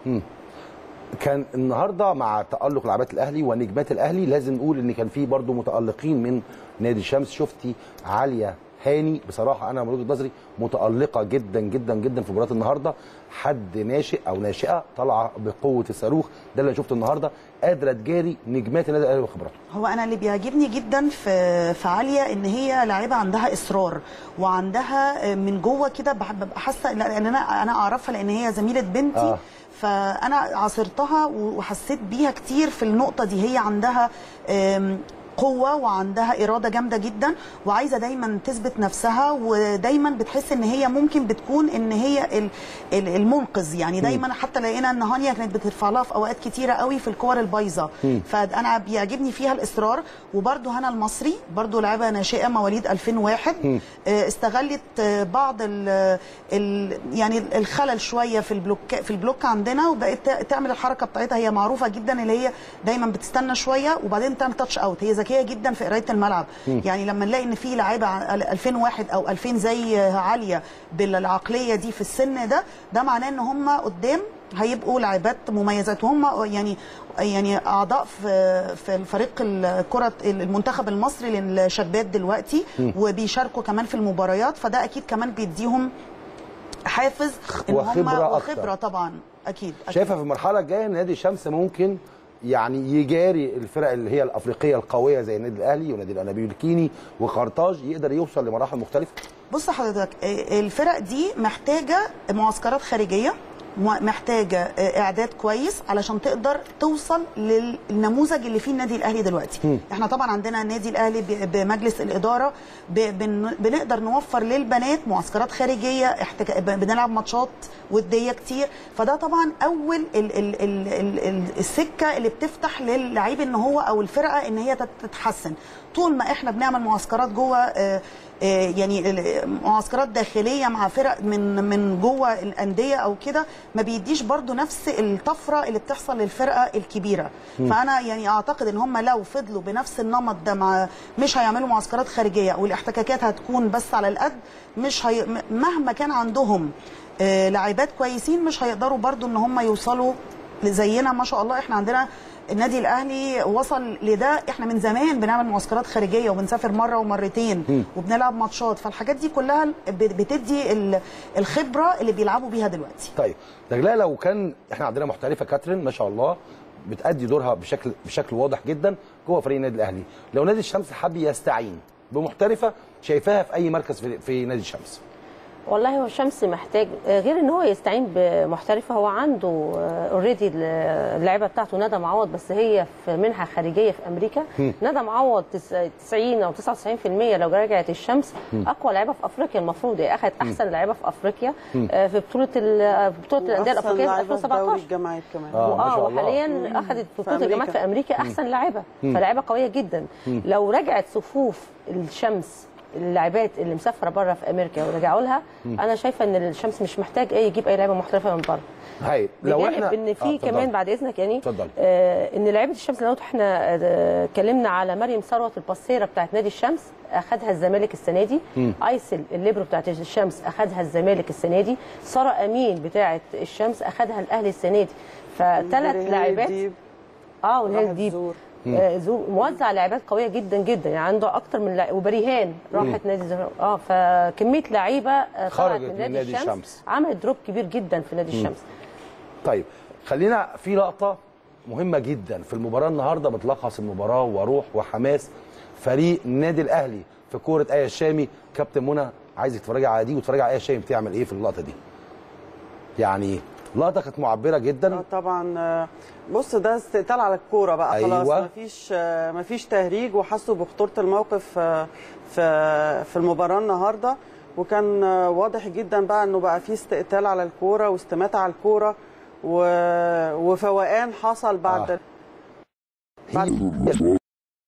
Speaker 1: كان النهارده مع تالق لاعبات الاهلي ونجمات الاهلي لازم نقول ان كان في برضو متالقين من نادي الشمس شفتي عاليه هاني بصراحه انا من وجهه نظري متالقه جدا جدا جدا في مباراه النهارده حد ناشئ او ناشئه طالعه بقوه الصاروخ ده اللي أنا شفته النهارده قادره تجاري نجمات النادي الاهلي وخبراته
Speaker 10: هو انا اللي بيعجبني جدا في في عاليه ان هي لاعيبه عندها اصرار وعندها من جوه كده بح- ببقى حاسه لان انا انا اعرفها لان هي زميله بنتي
Speaker 1: آه.
Speaker 10: آه. فانا عاصرتها وحسيت بيها كتير في النقطه دي هي عندها آم، قوه وعندها اراده جامده جدا وعايزه دايما تثبت نفسها ودايما بتحس ان هي ممكن بتكون ان هي ال- ال- المنقذ يعني دايما حتى لقينا ان هانيا كانت بترفع لها في اوقات كتيره قوي في الكور البايظه فانا بيعجبني فيها الاصرار وبرده هنا المصري برده لاعبه ناشئه مواليد 2001 آه، استغلت آه، بعض ال ال يعني الخلل شويه في البلوك في البلوك عندنا وبقت ت- تعمل الحركه بتاعتها هي معروفه جدا اللي هي دايما بتستنى شويه وبعدين تعمل تاتش اوت هي ذكيه جدا في قرايه الملعب يعني لما نلاقي ان في لعيبه ع- 2001 او 2000 زي عاليه بالعقليه دي في السن ده ده معناه ان هم قدام هيبقوا لاعبات مميزات وهم يعني يعني اعضاء في في الفريق الكره المنتخب المصري للشابات دلوقتي وبيشاركوا كمان في المباريات فده اكيد كمان بيديهم حافز ان هم
Speaker 1: وخبرة أكتر.
Speaker 10: وخبره طبعا اكيد, أكيد.
Speaker 1: شايفه في المرحله الجايه ان نادي الشمس ممكن يعني يجاري الفرق اللي هي الافريقيه القويه زي النادي الاهلي ونادي الانابيب الكيني وقرطاج يقدر يوصل لمراحل مختلفه
Speaker 10: بص حضرتك آه، الفرق دي محتاجه معسكرات خارجيه م- محتاجه آه، اعداد كويس علشان تقدر توصل للنموذج اللي فيه النادي الاهلي دلوقتي احنا طبعا عندنا النادي الاهلي ب- بمجلس الاداره ب- بن- بنقدر نوفر للبنات معسكرات خارجيه احتك... ب- بنلعب ماتشات وديه كتير فده طبعا اول ال... ال... ال... ال... ال- السكه اللي بتفتح للعيب ان هو او الفرقه ان هي تت- تتحسن طول ما احنا بنعمل معسكرات جوه آه، آه، يعني ال- معسكرات داخليه مع فرق من من جوه الانديه او كده ما بيديش برضو نفس الطفره اللي بتحصل للفرقه الكبيره فانا يعني اعتقد ان هم لو فضلوا بنفس النمط ده مع مش هيعملوا معسكرات خارجيه والاحتكاكات هتكون بس على القد مش هي م- مهما كان عندهم آه، لاعبات كويسين مش هيقدروا برضو ان هم يوصلوا زينا ما شاء الله احنا عندنا النادي الاهلي وصل لده احنا من زمان بنعمل معسكرات خارجيه وبنسافر مره ومرتين وبنلعب ماتشات فالحاجات دي كلها ب- بتدي ال- الخبره اللي بيلعبوا بيها دلوقتي
Speaker 1: طيب نجلاء لو كان احنا عندنا محترفه كاترين ما شاء الله بتأدي دورها بشكل بشكل واضح جدا جوه فريق النادي الاهلي لو نادي الشمس حب يستعين بمحترفه شايفاها في اي مركز في, في نادي الشمس
Speaker 11: والله هو الشمس محتاج آه، غير ان هو يستعين بمحترفه هو عنده اوريدي اللعيبه بتاعته ندى معوض بس هي في منحه خارجيه في امريكا ندى معوض تس- 90 او 99% لو رجعت الشمس اقوى لعيبه في افريقيا المفروض هي اخذت احسن لعيبه في افريقيا آه، في بطوله ال- في بطوله الانديه
Speaker 2: وأحسن
Speaker 11: الافريقيه في
Speaker 2: لاعبة في دوري
Speaker 11: 2017
Speaker 2: الجامعات كمان
Speaker 1: آه، ما
Speaker 11: اه
Speaker 1: شاء الله.
Speaker 11: وحاليا اخذت في
Speaker 2: في
Speaker 11: بطوله الجامعات
Speaker 2: أمريكا.
Speaker 11: في امريكا احسن لاعبه فلاعبه قويه جدا لو رجعت صفوف الشمس اللاعبات اللي مسافره بره في امريكا ورجعوا لها انا شايفه ان الشمس مش محتاج اي يجيب اي لعيبه محترفه من بره
Speaker 1: هاي لو
Speaker 11: بجانب
Speaker 1: احنا
Speaker 11: ان في
Speaker 1: آه،
Speaker 11: كمان
Speaker 1: اتفضل.
Speaker 11: بعد اذنك يعني
Speaker 1: اتفضل.
Speaker 11: آه ان لعيبه الشمس لو احنا آه، اتكلمنا على مريم ثروت البصيره بتاعت نادي الشمس اخذها الزمالك السنه دي ايسل الليبرو بتاعت الشمس اخذها الزمالك السنه دي ساره امين بتاعت الشمس اخذها الاهلي السنه دي فثلاث
Speaker 2: ريهام
Speaker 11: لاعبات
Speaker 2: الديب،
Speaker 11: اه والهي
Speaker 2: راحت
Speaker 11: ديب
Speaker 2: زور.
Speaker 11: آه، زور موزع لاعبات قويه جدا جدا يعني عنده اكتر من لاعب وبريهان راحت نادي الزمالك اه فكميه لعيبه آه، طلعت
Speaker 1: خرجت
Speaker 11: من
Speaker 1: من
Speaker 11: نادي,
Speaker 1: نادي
Speaker 11: الشمس,
Speaker 1: الشمس.
Speaker 11: عملت دروب كبير جدا في نادي الشمس
Speaker 1: طيب خلينا في لقطه مهمه جدا في المباراه النهارده بتلخص المباراه وروح وحماس فريق النادي الاهلي في كوره ايه الشامي كابتن منى عايزك تتفرجي على دي وتتفرجي على ايه الشامي بتعمل ايه في اللقطه دي يعني لقطه كانت معبره جدا
Speaker 2: اه طبعا آه، بص ده استقتال على الكوره بقى خلاص
Speaker 1: أيوة.
Speaker 2: مفيش آه، مفيش تهريج وحسوا بخطوره الموقف آه، في في المباراه النهارده وكان آه، واضح جدا بقى انه بقى في استقتال على الكوره واستماتة على الكوره و- وفوقان حصل بعد
Speaker 1: آه.
Speaker 2: بعد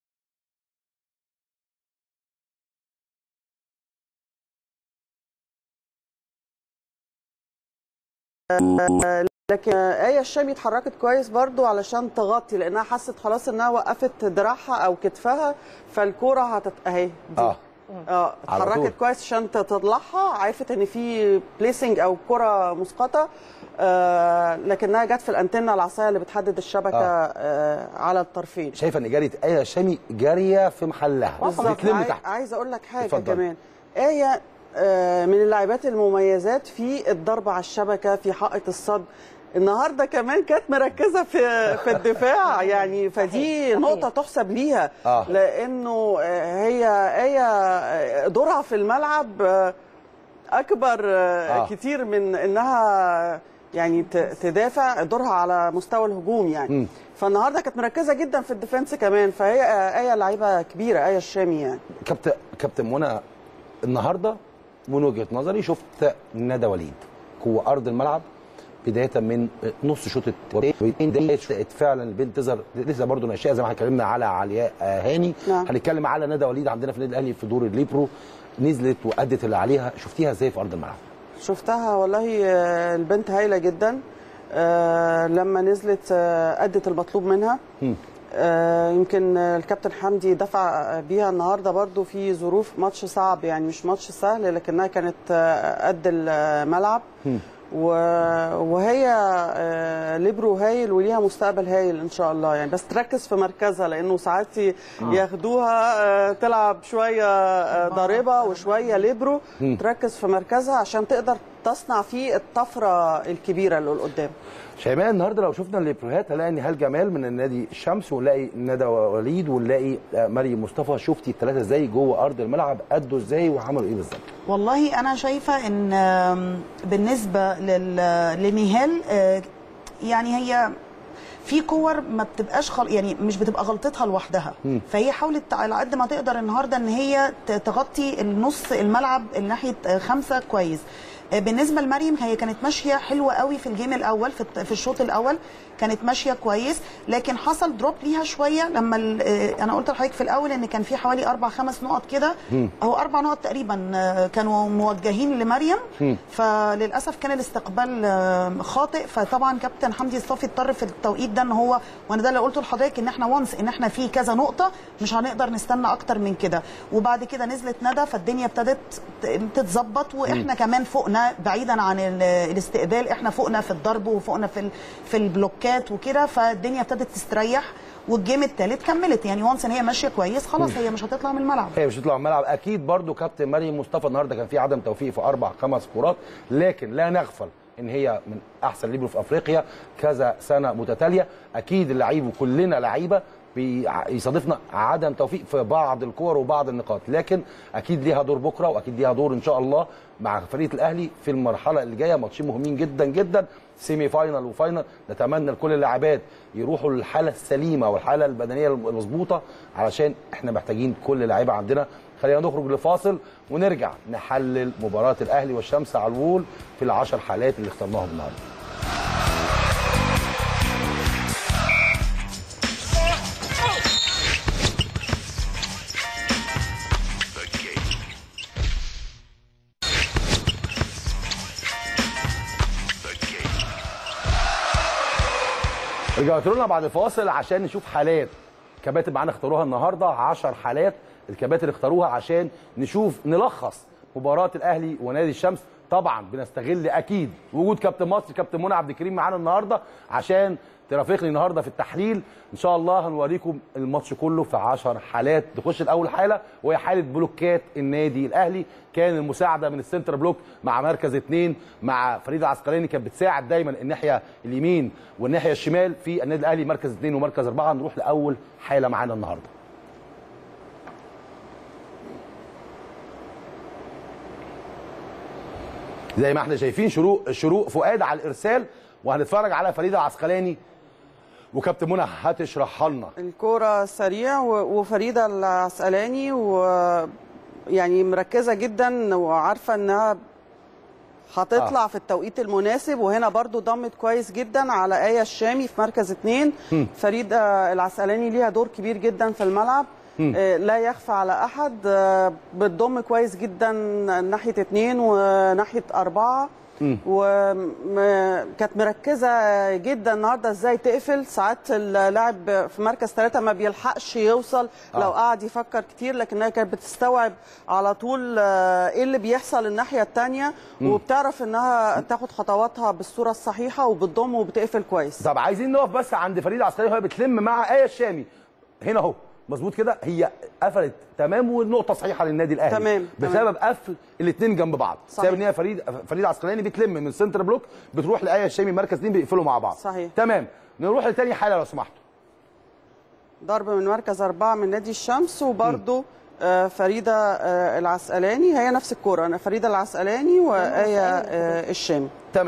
Speaker 2: لكن آية الشامي اتحركت كويس برضو علشان تغطي لانها حست خلاص انها وقفت دراعها او كتفها فالكوره هتت اهي دي
Speaker 1: اه
Speaker 2: اه
Speaker 1: على طول.
Speaker 2: اتحركت كويس عشان تطلعها عرفت ان في بليسنج او كره مسقطه آه لكنها جت في الانتنه العصايه اللي بتحدد الشبكه
Speaker 1: آه.
Speaker 2: آه. آه على الطرفين
Speaker 1: شايفه ان جاريه ايه الشامي جاريه في محلها
Speaker 2: بالظبط
Speaker 1: بتلم
Speaker 2: عاي-
Speaker 1: تحت
Speaker 2: عايزه اقول لك حاجه
Speaker 1: اتفضل.
Speaker 2: كمان ايه آه، من اللاعبات المميزات في الضرب على الشبكه في حائط الصد النهارده كمان كانت مركزه في في الدفاع يعني فدي
Speaker 11: صحيح.
Speaker 2: نقطه تحسب ليها
Speaker 1: آه.
Speaker 2: لانه آه، هي هي دورها في الملعب آه، اكبر آه،
Speaker 1: آه.
Speaker 2: كتير من انها يعني ت- تدافع دورها على مستوى الهجوم يعني
Speaker 1: مم.
Speaker 2: فالنهارده كانت مركزه جدا في الديفنس كمان فهي ايه لعيبه كبيره ايه الشامي يعني
Speaker 1: كابتن كابتن منى النهارده من وجهه نظري شفت ندى وليد جوه ارض الملعب بدايه من نص شوط بدايه فعلا البنت تظهر لسه برضه ناشئه زي ما احنا اتكلمنا على علياء آه، هاني
Speaker 2: نعم.
Speaker 1: هنتكلم على ندى وليد عندنا في النادي الاهلي في دور الليبرو نزلت وادت اللي عليها شفتيها ازاي في ارض الملعب
Speaker 2: شفتها والله آه، البنت هايله جدا آه، لما نزلت آه، ادت المطلوب منها
Speaker 1: مم.
Speaker 2: آه، يمكن آه، الكابتن حمدي دفع بيها النهارده برضو في ظروف ماتش صعب يعني مش ماتش سهل لكنها كانت آه، قد الملعب
Speaker 1: مم.
Speaker 2: و- وهي آه، ليبرو هايل وليها مستقبل هايل ان شاء الله يعني بس تركز في مركزها لانه ساعات ي- ياخدوها آه، تلعب شويه آه، ضاربه وشويه ليبرو تركز في مركزها عشان تقدر تصنع فيه الطفره الكبيره اللي قدام
Speaker 1: شيماء النهارده لو شفنا الليبروهات هنلاقي نهال جمال من النادي الشمس ونلاقي ندى وليد ونلاقي آه، مريم مصطفى شفتي الثلاثه ازاي جوه ارض الملعب ادوا ازاي وعملوا ايه بالظبط
Speaker 10: والله انا شايفه ان آم، بالنسبه لل- لنهال آه، يعني هي في كور ما بتبقاش خل... يعني مش بتبقى غلطتها لوحدها فهي حاولت على قد ما تقدر النهارده ان هي ت- تغطي النص الملعب ناحيه آه، خمسه كويس آه، بالنسبه لمريم هي كانت ماشيه حلوه قوي في الجيم الاول في الت- في الشوط الاول كانت ماشيه كويس لكن حصل دروب ليها شويه لما ال- آه، انا قلت لحضرتك في الاول ان كان في حوالي اربع خمس نقط كده او اربع نقط تقريبا آه، كانوا موجهين لمريم فللاسف كان الاستقبال آه، خاطئ فطبعا كابتن حمدي الصافي اضطر في التوقيت ده ان هو وانا ده اللي قلته لحضرتك ان احنا وانس ان احنا في كذا نقطه مش هنقدر نستنى اكتر من كده وبعد كده نزلت ندى فالدنيا ابتدت ت- تتظبط واحنا كمان فوقنا بعيدا عن ال- الاستقبال احنا فوقنا في الضرب وفوقنا في ال- في البلوكات وكده فالدنيا ابتدت تستريح والجيم الثالث كملت يعني وانس ان هي ماشيه كويس خلاص هي مش هتطلع من الملعب
Speaker 1: هي مش هتطلع من الملعب اكيد برضو كابتن مريم مصطفى النهارده كان في عدم توفيق في اربع خمس كرات لكن لا نغفل ان هي من احسن ليبرو في افريقيا كذا سنه متتاليه اكيد اللعيب وكلنا لعيبه بيصادفنا عدم توفيق في بعض الكور وبعض النقاط لكن اكيد ليها دور بكره واكيد ليها دور ان شاء الله مع فريق الاهلي في المرحله اللي جايه ماتشين مهمين جدا جدا سيمي فاينل وفاينل نتمنى لكل اللاعبات يروحوا للحاله السليمه والحاله البدنيه المظبوطه علشان احنا محتاجين كل لعيبه عندنا خلينا نخرج لفاصل ونرجع نحلل مباراه الاهلي والشمس على الوول في العشر حالات اللي اخترناهم النهارده رجعت لنا بعد فاصل عشان نشوف حالات كباتن معانا اختاروها النهارده 10 حالات الكباتن اختاروها عشان نشوف نلخص مباراه الاهلي ونادي الشمس طبعا بنستغل اكيد وجود كابتن مصر كابتن منى عبد الكريم معانا النهارده عشان ترافقني النهارده في التحليل ان شاء الله هنوريكم الماتش كله في 10 حالات نخش الاول حاله وهي حاله بلوكات النادي الاهلي كان المساعده من السنتر بلوك مع مركز اثنين مع فريده العسقلاني كانت بتساعد دايما الناحيه اليمين والناحيه الشمال في النادي الاهلي مركز اثنين ومركز اربعه نروح لاول حاله معانا النهارده زي ما احنا شايفين شروق شروق فؤاد على الارسال وهنتفرج على فريده العسقلاني وكابتن منى هتشرحها لنا
Speaker 2: الكوره سريع و- وفريده العسقلاني ويعني مركزه جدا وعارفه انها هتطلع
Speaker 1: آه.
Speaker 2: آه. في التوقيت المناسب وهنا برضو ضمت كويس جدا على آية الشامي في مركز اتنين فريدة العسقلاني ليها دور كبير جدا في الملعب آه، لا يخفى على أحد آه، بتضم كويس جدا ناحية اتنين وناحية أربعة وكانت مركزة جدا النهارده ازاي تقفل ساعات اللاعب في مركز ثلاثة ما بيلحقش يوصل
Speaker 1: آه.
Speaker 2: لو قعد يفكر كتير لكنها كانت بتستوعب على طول آه، ايه اللي بيحصل الناحية التانية وبتعرف انها تاخد خطواتها بالصورة الصحيحة وبتضم وبتقفل كويس
Speaker 1: طب عايزين نقف بس عند فريده العسقلاني وهي بتلم مع ايه الشامي هنا اهو مظبوط كده هي قفلت تمام والنقطه صحيحه للنادي الاهلي
Speaker 2: تمام،
Speaker 1: بسبب قفل الاثنين جنب بعض
Speaker 2: صحيح.
Speaker 1: بسبب ان هي فريد فريد عسقلاني بتلم من سنتر بلوك بتروح لايه الشامي مركز اثنين بيقفلوا مع بعض
Speaker 2: صحيح.
Speaker 1: تمام نروح لتاني حاله لو سمحتوا
Speaker 2: ضرب من مركز أربعة من نادي الشمس وبرضو آه، فريدة آه، العسقلاني هي نفس الكورة أنا فريدة العسقلاني وآية آه، الشامي
Speaker 1: تمام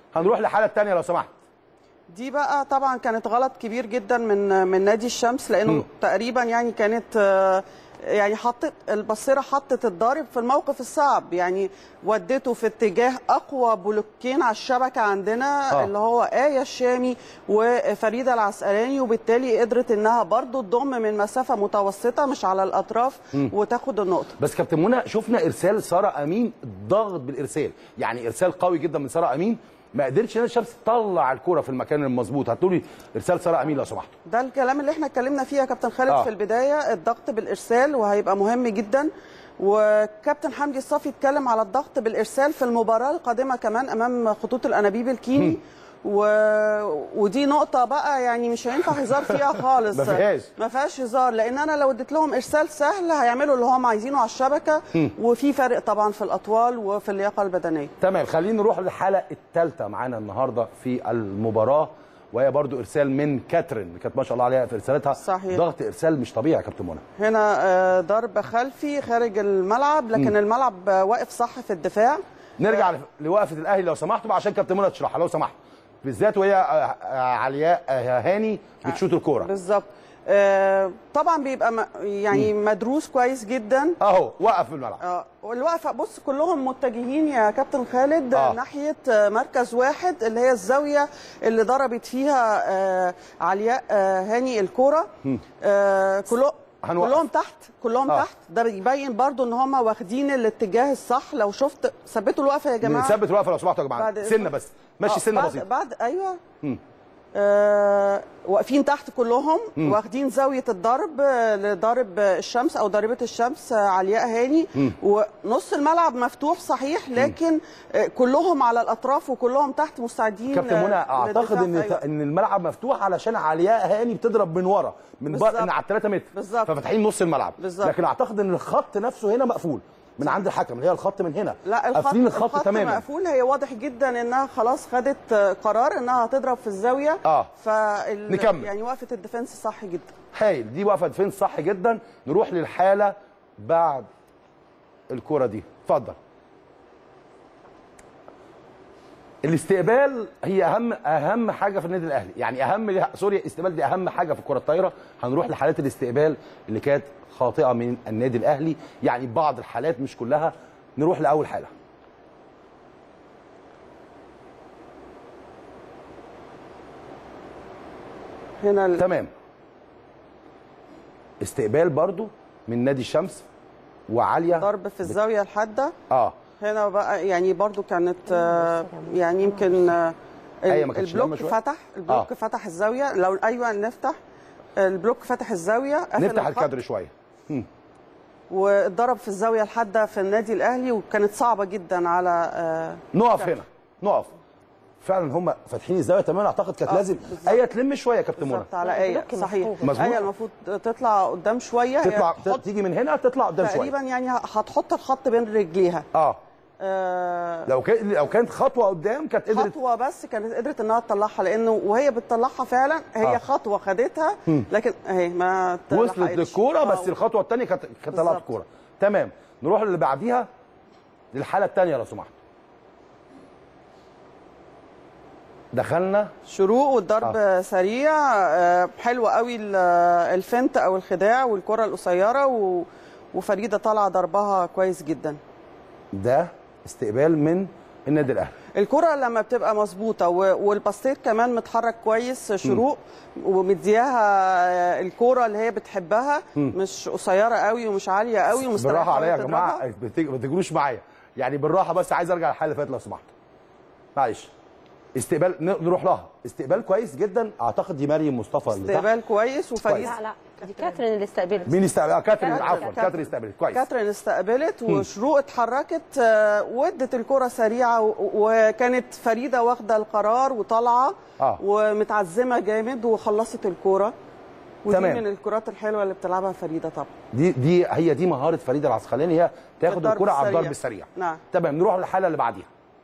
Speaker 1: هنروح للحاله الثانيه لو سمحت
Speaker 2: دي بقى طبعا كانت غلط كبير جدا من من نادي الشمس لانه
Speaker 1: مم.
Speaker 2: تقريبا يعني كانت آه، يعني حطت البصيره حطت الضارب في الموقف الصعب يعني ودته في اتجاه اقوى بلوكين على الشبكه عندنا
Speaker 1: آه.
Speaker 2: اللي هو ايه الشامي وفريده العسقلاني وبالتالي قدرت انها برضو تضم من مسافه متوسطه مش على الاطراف
Speaker 1: مم.
Speaker 2: وتاخد النقطه
Speaker 1: بس كابتن منى شفنا ارسال ساره امين ضغط بالارسال يعني ارسال قوي جدا من ساره امين ما قدرتش نادي الشمس تطلع الكره في المكان المظبوط هتقولي ارسال ساره امين لو سمحتوا
Speaker 2: ده الكلام اللي احنا اتكلمنا فيه يا كابتن خالد
Speaker 1: آه.
Speaker 2: آه. في البدايه الضغط بالارسال وهيبقى مهم جدا وكابتن حمدي الصافي اتكلم على الضغط بالارسال في المباراه القادمه كمان امام خطوط الانابيب الكيني و... ودي نقطة بقى يعني مش هينفع هزار فيها خالص
Speaker 1: ما فيهاش.
Speaker 2: ما فيهاش هزار لأن أنا لو اديت لهم إرسال سهل هيعملوا اللي هم عايزينه على الشبكة
Speaker 1: مم.
Speaker 2: وفي فرق طبعا في الأطوال وفي اللياقة البدنية
Speaker 1: تمام خلينا نروح للحلقه الثالثه معانا النهارده في المباراه وهي برضو ارسال من كاترين اللي كانت ما شاء الله عليها في ارسالاتها
Speaker 2: صحيح.
Speaker 1: ضغط ارسال مش طبيعي يا كابتن منى
Speaker 2: هنا آه، ضرب خلفي خارج الملعب لكن
Speaker 1: مم.
Speaker 2: الملعب آه، واقف صح في الدفاع
Speaker 1: نرجع لوقفه الاهلي لو سمحتوا بقى عشان كابتن منى تشرحها لو سمحت بالذات وهي آه، آه، علياء آه، هاني بتشوط الكوره
Speaker 2: بالظبط آه، طبعا بيبقى م- يعني مدروس كويس جدا
Speaker 1: اهو وقف في الملعب
Speaker 2: اه والوقفه بص كلهم متجهين يا كابتن خالد
Speaker 1: آه.
Speaker 2: آه. ناحيه آه، مركز واحد اللي هي الزاويه اللي ضربت فيها آه، علياء آه، هاني الكوره آه، كله
Speaker 1: هنوقف.
Speaker 2: كلهم تحت كلهم
Speaker 1: آه.
Speaker 2: آه. تحت ده بيبين برضو ان هم واخدين الاتجاه الصح لو شفت ثبتوا الوقفه يا جماعه
Speaker 1: نثبت الوقفه لو سمحتوا يا جماعه
Speaker 2: بعد
Speaker 1: سنه
Speaker 2: إذنك.
Speaker 1: بس ماشي
Speaker 2: آه،
Speaker 1: سنه
Speaker 2: بعد
Speaker 1: بسيطه
Speaker 2: بعد ايوه
Speaker 1: مم.
Speaker 2: آه واقفين تحت كلهم
Speaker 1: مم.
Speaker 2: واخدين زاويه الضرب آه، لضارب آه، الشمس او ضاربه الشمس آه، علياء هاني
Speaker 1: مم.
Speaker 2: ونص الملعب مفتوح صحيح لكن آه، كلهم على الاطراف وكلهم تحت مستعدين
Speaker 1: كابتن
Speaker 2: آه،
Speaker 1: منى اعتقد
Speaker 2: للدفاع.
Speaker 1: ان
Speaker 2: أيوة.
Speaker 1: ان الملعب مفتوح علشان علياء هاني بتضرب من ورا من بره
Speaker 2: بالظبط.
Speaker 1: من على 3 متر
Speaker 2: بالظبط.
Speaker 1: ففاتحين نص الملعب
Speaker 2: بالظبط.
Speaker 1: لكن اعتقد ان الخط نفسه هنا مقفول من عند الحكم اللي هي الخط من هنا
Speaker 2: لا الخط
Speaker 1: قافلين الخط,
Speaker 2: الخط
Speaker 1: تماما
Speaker 2: مقفول هي واضح جدا انها خلاص خدت آه، قرار انها هتضرب في الزاويه
Speaker 1: اه
Speaker 2: فال...
Speaker 1: نكمل.
Speaker 2: يعني وقفه الديفنس صح جدا
Speaker 1: هايل دي وقفه فين صح جدا نروح للحاله بعد الكره دي اتفضل الاستقبال هي اهم اهم حاجه في النادي الاهلي يعني اهم سوري الاستقبال دي اهم حاجه في الكره الطايره هنروح لحالات الاستقبال اللي كانت خاطئه من النادي الاهلي يعني بعض الحالات مش كلها نروح لاول حاله
Speaker 2: هنا ال...
Speaker 1: تمام استقبال برضو من نادي الشمس وعاليه
Speaker 2: ضرب في الزاويه الحاده
Speaker 1: اه
Speaker 2: هنا بقى يعني برضو كانت آه، يعني يمكن آه،
Speaker 1: أيوة، ما كانتش لما
Speaker 2: البلوك
Speaker 1: شوية.
Speaker 2: فتح البلوك
Speaker 1: آه.
Speaker 2: فتح الزاويه لو ايوه نفتح البلوك فتح الزاويه قفل
Speaker 1: نفتح
Speaker 2: الخط
Speaker 1: الكادر شويه مم.
Speaker 2: واتضرب في الزاويه الحاده في النادي الاهلي وكانت صعبه جدا على آه،
Speaker 1: نقف
Speaker 2: كابتن.
Speaker 1: هنا نقف فعلا هم فاتحين الزاويه تماما اعتقد كانت
Speaker 2: آه،
Speaker 1: لازم
Speaker 2: بالظبط.
Speaker 1: ايه تلم شويه يا كابتن منى
Speaker 2: بالظبط على ايه
Speaker 11: البلوك
Speaker 2: صحيح
Speaker 1: مظبوط.
Speaker 2: ايه المفروض تطلع قدام شويه هي
Speaker 1: تطلع
Speaker 2: تحط
Speaker 1: تيجي من هنا تطلع قدام
Speaker 2: تقريبا
Speaker 1: شويه
Speaker 2: يعني هتحط الخط بين رجليها
Speaker 1: اه
Speaker 2: آه،
Speaker 1: لو كان لو كانت خطوه قدام كانت قدرت
Speaker 2: خطوه بس كانت قدرت انها تطلعها لانه وهي بتطلعها فعلا هي
Speaker 1: آه.
Speaker 2: خطوه خدتها
Speaker 1: مم.
Speaker 2: لكن اهي ما
Speaker 1: وصلت
Speaker 2: لحقتش.
Speaker 1: للكوره
Speaker 2: آه،
Speaker 1: بس الخطوه الثانيه كانت كانت طلعت
Speaker 2: بالظبط.
Speaker 1: الكوره تمام نروح للي بعديها للحاله الثانيه لو سمحت دخلنا
Speaker 2: شروق والضرب آه. سريع آه، حلو قوي ال- الفنت او الخداع والكره القصيره و... وفريده طالعه ضربها كويس جدا
Speaker 1: ده استقبال من النادي الاهلي
Speaker 2: الكره لما بتبقى مظبوطه و- والباستير كمان متحرك كويس شروق ومدياها الكره اللي هي بتحبها
Speaker 1: مم.
Speaker 2: مش قصيره قوي ومش عاليه قوي ومستريحه
Speaker 1: بالراحه عليا يا
Speaker 2: وهي
Speaker 1: جماعه
Speaker 2: بتضربها.
Speaker 1: بتج- ما تجروش معايا يعني بالراحه بس عايز ارجع للحاله اللي فاتت لو سمحت معلش استقبال ن- نروح لها استقبال كويس جدا اعتقد دي مريم مصطفى اللي تحت.
Speaker 2: استقبال كويس وفريد
Speaker 11: لا لا دي كاترين اللي استقبلت
Speaker 1: مين استقبل آه، كاترين
Speaker 11: كاترين.
Speaker 1: عفوا
Speaker 11: كاترين.
Speaker 1: كاترين استقبلت كويس
Speaker 2: كاترين استقبلت
Speaker 1: مم.
Speaker 2: وشروق اتحركت آه، وادت الكره سريعه و- وكانت فريده واخده القرار وطالعه
Speaker 1: آه.
Speaker 2: ومتعزمه جامد وخلصت الكره ودي
Speaker 1: تمام.
Speaker 2: من الكرات الحلوه اللي بتلعبها فريده طبعا
Speaker 1: دي دي هي دي مهاره فريده العسقلاني هي تاخد
Speaker 2: بالضرب
Speaker 1: الكره على
Speaker 2: السريع.
Speaker 1: الضرب السريع
Speaker 2: نعم
Speaker 1: تمام نروح للحاله اللي بعديها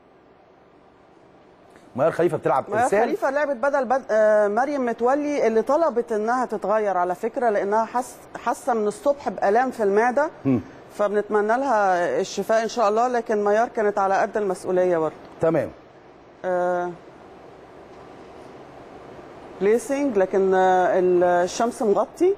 Speaker 1: ميار خليفه بتلعب
Speaker 2: ميار
Speaker 1: ارسال
Speaker 2: خليفه لعبت بدل بد... آه، مريم متولي اللي طلبت انها تتغير على فكره لانها حس... حاسه من الصبح بالام في المعده
Speaker 1: مم.
Speaker 2: فبنتمنى لها الشفاء ان شاء الله لكن ميار كانت على قد المسؤوليه برضه
Speaker 1: تمام
Speaker 2: آه بليسنج لكن آه الشمس مغطي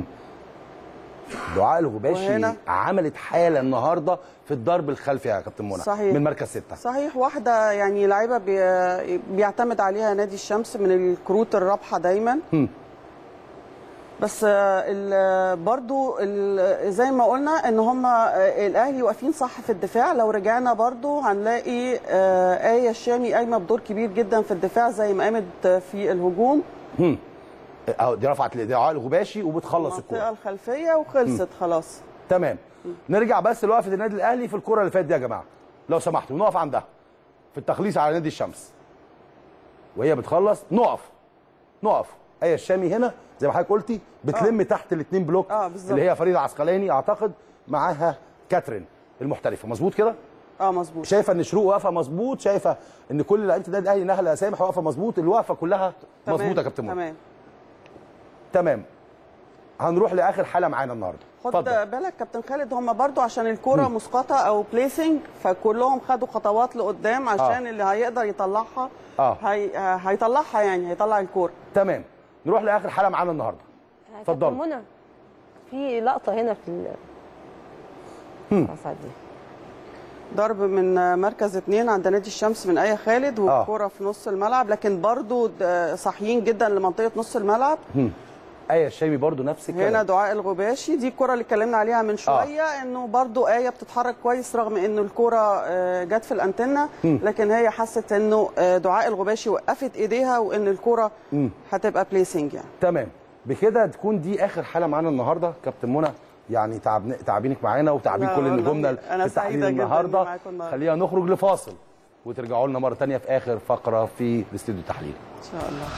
Speaker 1: دعاء الغباشي
Speaker 2: وهنا-
Speaker 1: عملت حاله النهارده في الضرب الخلفي يا كابتن منى
Speaker 2: صحيح.
Speaker 1: من مركز سته
Speaker 2: صحيح واحده يعني لعيبه بي بيعتمد عليها نادي الشمس من الكروت الرابحه دايما
Speaker 1: هم.
Speaker 2: بس آه، ال- برضو ال- زي ما قلنا ان هم الاهلي واقفين صح في الدفاع لو رجعنا برضو هنلاقي آه، آية الشامي قايمه بدور كبير جدا في الدفاع زي ما قامت في الهجوم
Speaker 1: هم. اهو دي رفعت دعاء الغباشي وبتخلص
Speaker 2: المنطقه
Speaker 1: الكوره
Speaker 2: الخلفيه وخلصت خلاص
Speaker 1: تمام نرجع بس لوقفه النادي الاهلي في الكره اللي فاتت دي يا جماعه لو سمحتوا نقف عندها في التخليص على نادي الشمس وهي بتخلص نقف نقف ايه الشامي هنا زي ما حضرتك قلتي بتلم تحت الاثنين بلوك
Speaker 2: آه، بالظبط.
Speaker 1: اللي هي فريده عسقلاني اعتقد معاها كاترين المحترفه مظبوط كده
Speaker 2: اه مظبوط
Speaker 1: شايفه ان شروق واقفه مظبوط شايفه ان كل لعيبه النادي الاهلي نهله سامح واقفه مظبوط الوقفه كلها
Speaker 2: تمام،
Speaker 1: مظبوطه يا كابتن منى
Speaker 2: تمام
Speaker 1: تمام هنروح لاخر حاله معانا النهارده
Speaker 2: خد بالك كابتن خالد هم برضو عشان الكرة مسقطة او بليسنج فكلهم خدوا خطوات لقدام عشان
Speaker 1: آه.
Speaker 2: اللي هيقدر يطلعها
Speaker 1: آه.
Speaker 2: هي... آه، هيطلعها يعني هيطلع الكرة
Speaker 1: تمام نروح لاخر حاله معانا النهارده اتفضلي.
Speaker 11: كابتن منى في لقطه هنا في ال... خلاص عدي.
Speaker 2: ضرب من مركز اتنين عند نادي الشمس من اي خالد والكرة في نص الملعب لكن برضو د- صاحيين جدا لمنطقة نص الملعب
Speaker 1: هم. ايه الشامي برضو نفس الكلام
Speaker 2: هنا دعاء الغباشي دي الكرة اللي اتكلمنا عليها من شوية انه برضو آية بتتحرك كويس رغم انه الكرة آه، جت في الانتنة
Speaker 1: مم.
Speaker 2: لكن هي حست انه آه، دعاء الغباشي وقفت ايديها وان الكرة
Speaker 1: مم.
Speaker 2: هتبقى بليسنج يعني
Speaker 1: تمام بكده تكون دي اخر حاله معانا النهارده كابتن منى يعني تعبنا تعبينك معانا وتعبين
Speaker 2: لا
Speaker 1: كل
Speaker 2: والله
Speaker 1: نجومنا
Speaker 2: أنا
Speaker 1: في التحليل
Speaker 2: سعيدة جداً
Speaker 1: النهارده
Speaker 2: معاكم النهاردة.
Speaker 1: خلينا نخرج لفاصل وترجعوا لنا مره تانية في اخر فقره في الاستوديو التحليل
Speaker 2: ان شاء الله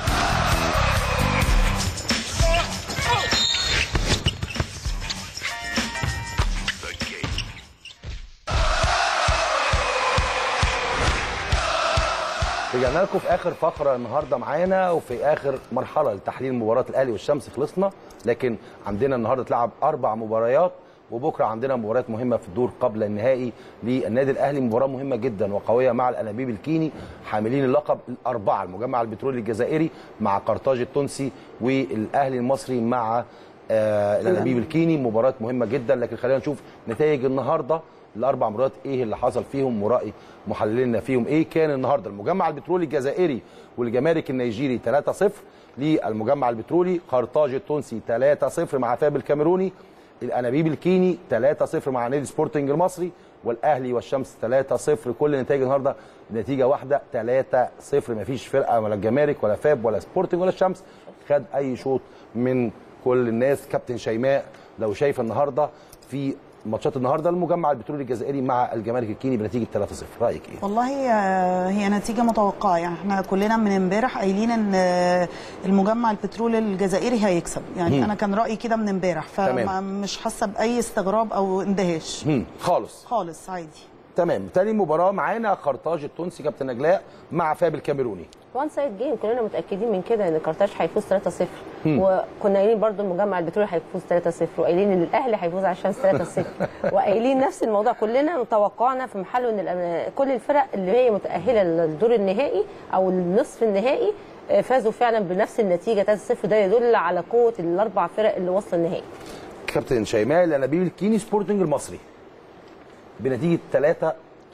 Speaker 1: رجعنا لكم في اخر فقره النهارده معانا وفي اخر مرحله لتحليل مباراه الاهلي والشمس خلصنا لكن عندنا النهارده اتلعب اربع مباريات وبكره عندنا مباريات مهمه في الدور قبل النهائي للنادي الاهلي مباراه مهمه جدا وقويه مع الانابيب الكيني حاملين اللقب الاربعه المجمع البترولي الجزائري مع قرطاج التونسي والاهلي المصري مع آه الانابيب الكيني مباراه مهمه جدا لكن خلينا نشوف نتائج النهارده الاربع مباريات ايه اللي حصل فيهم وراي محللنا فيهم ايه كان النهارده المجمع البترولي الجزائري والجمارك النيجيري 3-0 للمجمع البترولي قرطاج التونسي 3-0 مع فاب الكاميروني الانابيب الكيني 3-0 مع نادي سبورتنج المصري والاهلي والشمس 3-0 كل نتائج النهارده نتيجه واحده 3-0 مفيش فرقه ولا الجمارك ولا فاب ولا سبورتنج ولا الشمس خد اي شوط من كل الناس كابتن شيماء لو شايف النهارده في ماتشات النهارده المجمع البترولي الجزائري مع الجمارك الكيني بنتيجه 3-0 رايك ايه؟
Speaker 10: والله آه، هي نتيجه متوقعه يعني احنا كلنا من امبارح قايلين ان آه، المجمع البترول الجزائري هيكسب يعني
Speaker 1: مم.
Speaker 10: انا كان رايي كده من امبارح
Speaker 1: تمام.
Speaker 10: فمش حاسه باي استغراب او اندهاش
Speaker 1: مم. خالص
Speaker 10: خالص عادي
Speaker 1: تمام تاني مباراه معانا قرطاج التونسي كابتن نجلاء مع فاب الكاميروني
Speaker 11: وان سايد جيم كلنا متاكدين من كده ان كارتاج هيفوز 3-0
Speaker 1: مم.
Speaker 11: وكنا قايلين برضو المجمع البترولي هيفوز 3-0 وقايلين ان الاهلي هيفوز على الشمس 3-0 وقايلين نفس الموضوع كلنا توقعنا في محله ان الأم- كل الفرق اللي هي متاهله للدور النهائي او النصف النهائي آه، فازوا فعلا بنفس النتيجه 3-0 ده يدل على قوه الاربع فرق اللي وصلوا النهائي
Speaker 1: كابتن شيماء الانابيب الكيني سبورتنج المصري بنتيجه 3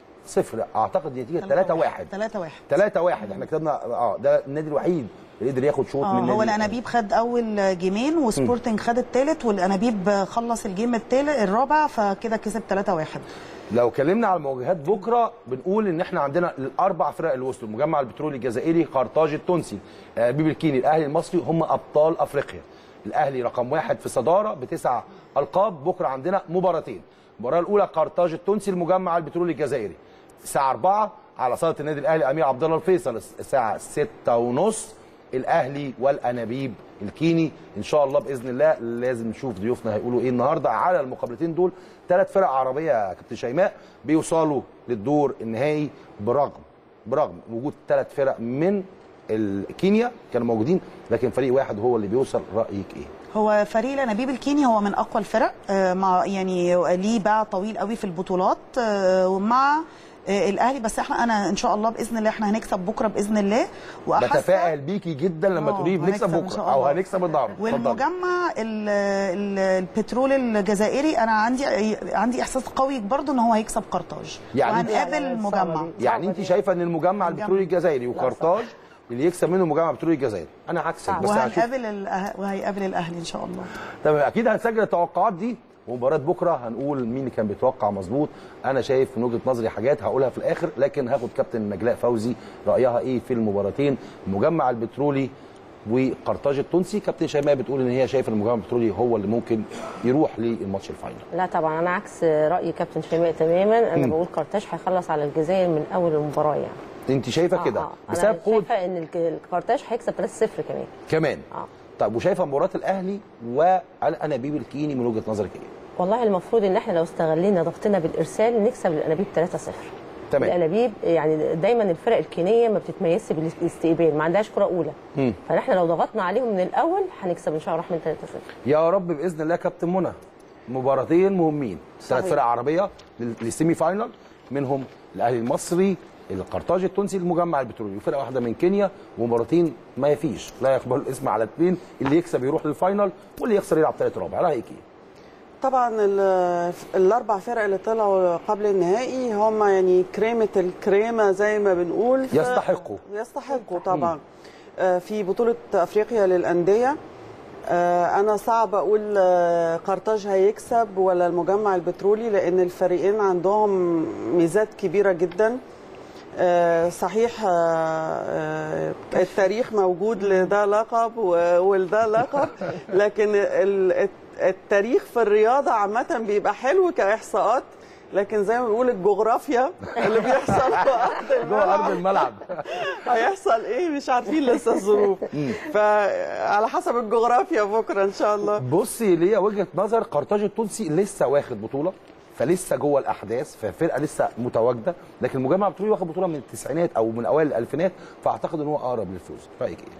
Speaker 1: 0 اعتقد نتيجه 3 1
Speaker 10: 3 1
Speaker 1: 3 1 احنا كتبنا اه ده النادي الوحيد اللي قدر ياخد شوط من
Speaker 10: اه
Speaker 1: النادي
Speaker 10: هو الانابيب خد اول جيمين وسبورتنج خد الثالث والانابيب خلص الجيم الثالث الرابع فكده كسب 3 1
Speaker 1: لو اتكلمنا على المواجهات بكره بنقول ان احنا عندنا الاربع فرق اللي وصلوا المجمع البترولي الجزائري قرطاج التونسي الانابيب الكيني الاهلي المصري هم ابطال افريقيا الاهلي رقم واحد في صداره بتسع القاب بكره عندنا مباراتين المباراه الاولى قرطاج التونسي المجمع البترولي الجزائري الساعه 4 على صاله النادي الاهلي امير عبد الله الفيصل الساعه 6 ونص الاهلي والانابيب الكيني ان شاء الله باذن الله لازم نشوف ضيوفنا هيقولوا ايه النهارده على المقابلتين دول ثلاث فرق عربيه يا كابتن شيماء بيوصلوا للدور النهائي برغم برغم وجود ثلاث فرق من الكينيا كانوا موجودين لكن فريق واحد هو اللي بيوصل رايك ايه
Speaker 10: هو فريق الانابيب الكيني هو من اقوى الفرق آه، مع يعني ليه باع طويل قوي في البطولات آه، ومع آه، الاهلي بس احنا انا ان شاء الله باذن الله احنا هنكسب بكره باذن الله وأحس
Speaker 1: بتفائل بيكي جدا لما
Speaker 10: آه،
Speaker 1: تقولي بنكسب
Speaker 10: هنكسب إن
Speaker 1: بكره
Speaker 10: شاء
Speaker 1: او
Speaker 10: الله.
Speaker 1: هنكسب النهارده اتفضلي.
Speaker 10: والمجمع ال- ال- البترول الجزائري انا عندي عندي احساس قوي برضو ان هو هيكسب قرطاج
Speaker 1: يعني
Speaker 10: وهنقابل
Speaker 11: يعني
Speaker 10: المجمع
Speaker 11: صعبة دي.
Speaker 1: يعني انت شايفه ان المجمع البترولي الجزائري وقرطاج اللي يكسب منه المجمع البترولي الجزائري انا عكسك بس هشوف
Speaker 10: وهنقابل الأه- وهيقابل الاهلي ان شاء الله
Speaker 1: تمام اكيد هنسجل التوقعات دي ومباراه بكره هنقول مين اللي كان بيتوقع مظبوط انا شايف من وجهه نظري حاجات هقولها في الاخر لكن هاخد كابتن نجلاء فوزي رايها ايه في المباراتين المجمع البترولي وقرطاج التونسي كابتن شيماء بتقول ان هي شايفه المجمع البترولي هو اللي ممكن يروح للماتش الفاينل
Speaker 11: لا طبعا انا عكس راي كابتن شيماء تماما انا
Speaker 1: مم.
Speaker 11: بقول كارتاج هيخلص على الجزائر من اول المباراه يعني
Speaker 1: انت شايفه كده بسبب
Speaker 11: انا
Speaker 1: قوه
Speaker 11: شايفه ان الك- الكارتاج هيكسب 3-0 كمان
Speaker 1: كمان
Speaker 11: اه
Speaker 1: طيب وشايفه مباراه الاهلي والانابيب الكيني من وجهه نظرك ايه
Speaker 11: والله المفروض ان احنا لو استغلينا ضغطنا بالارسال نكسب الانابيب 3-0
Speaker 1: تمام.
Speaker 11: الانابيب يعني دايما الفرق الكينيه ما بتتميزش بالاستقبال ما عندهاش كره اولى
Speaker 1: مم.
Speaker 11: فاحنا لو ضغطنا عليهم من الاول هنكسب ان شاء الله من 3-0
Speaker 1: يا رب باذن الله كابتن منى مباراتين مهمين ثلاث
Speaker 11: صحيح.
Speaker 1: فرق عربيه لل- للسيمي فاينال منهم الاهلي المصري القرطاج التونسي المجمع البترولي وفرقه واحده من كينيا ومباراتين ما يفيش لا يقبل الاسم على اثنين اللي يكسب يروح للفاينال واللي يخسر يلعب ثالث رابع رايك ايه؟
Speaker 2: طبعا ال- الاربع فرق اللي طلعوا قبل النهائي هم يعني كريمه الكريمه زي ما بنقول ف-
Speaker 1: يستحقوا.
Speaker 2: يستحقوا طبعا آه، في بطوله افريقيا للانديه آه، انا صعب اقول آه، قرطاج هيكسب ولا المجمع البترولي لان الفريقين عندهم ميزات كبيره جدا آه، صحيح آه، آه، التاريخ موجود لده لقب و- ولده لقب لكن ال- التاريخ في الرياضه عامه بيبقى حلو كاحصاءات لكن زي ما بنقول الجغرافيا اللي بيحصل في ارض
Speaker 1: جوه ارض
Speaker 2: الملعب
Speaker 1: الملعب
Speaker 2: هيحصل ايه مش عارفين لسه الظروف فعلى حسب الجغرافيا بكره ان شاء الله
Speaker 1: بصي ليا وجهه نظر قرطاج التونسي لسه واخد بطوله فلسه جوه الاحداث ففرقه لسه متواجده لكن المجمع البترولي واخد بطوله من التسعينات او من اوائل الالفينات فاعتقد ان هو اقرب للفوز رايك ايه؟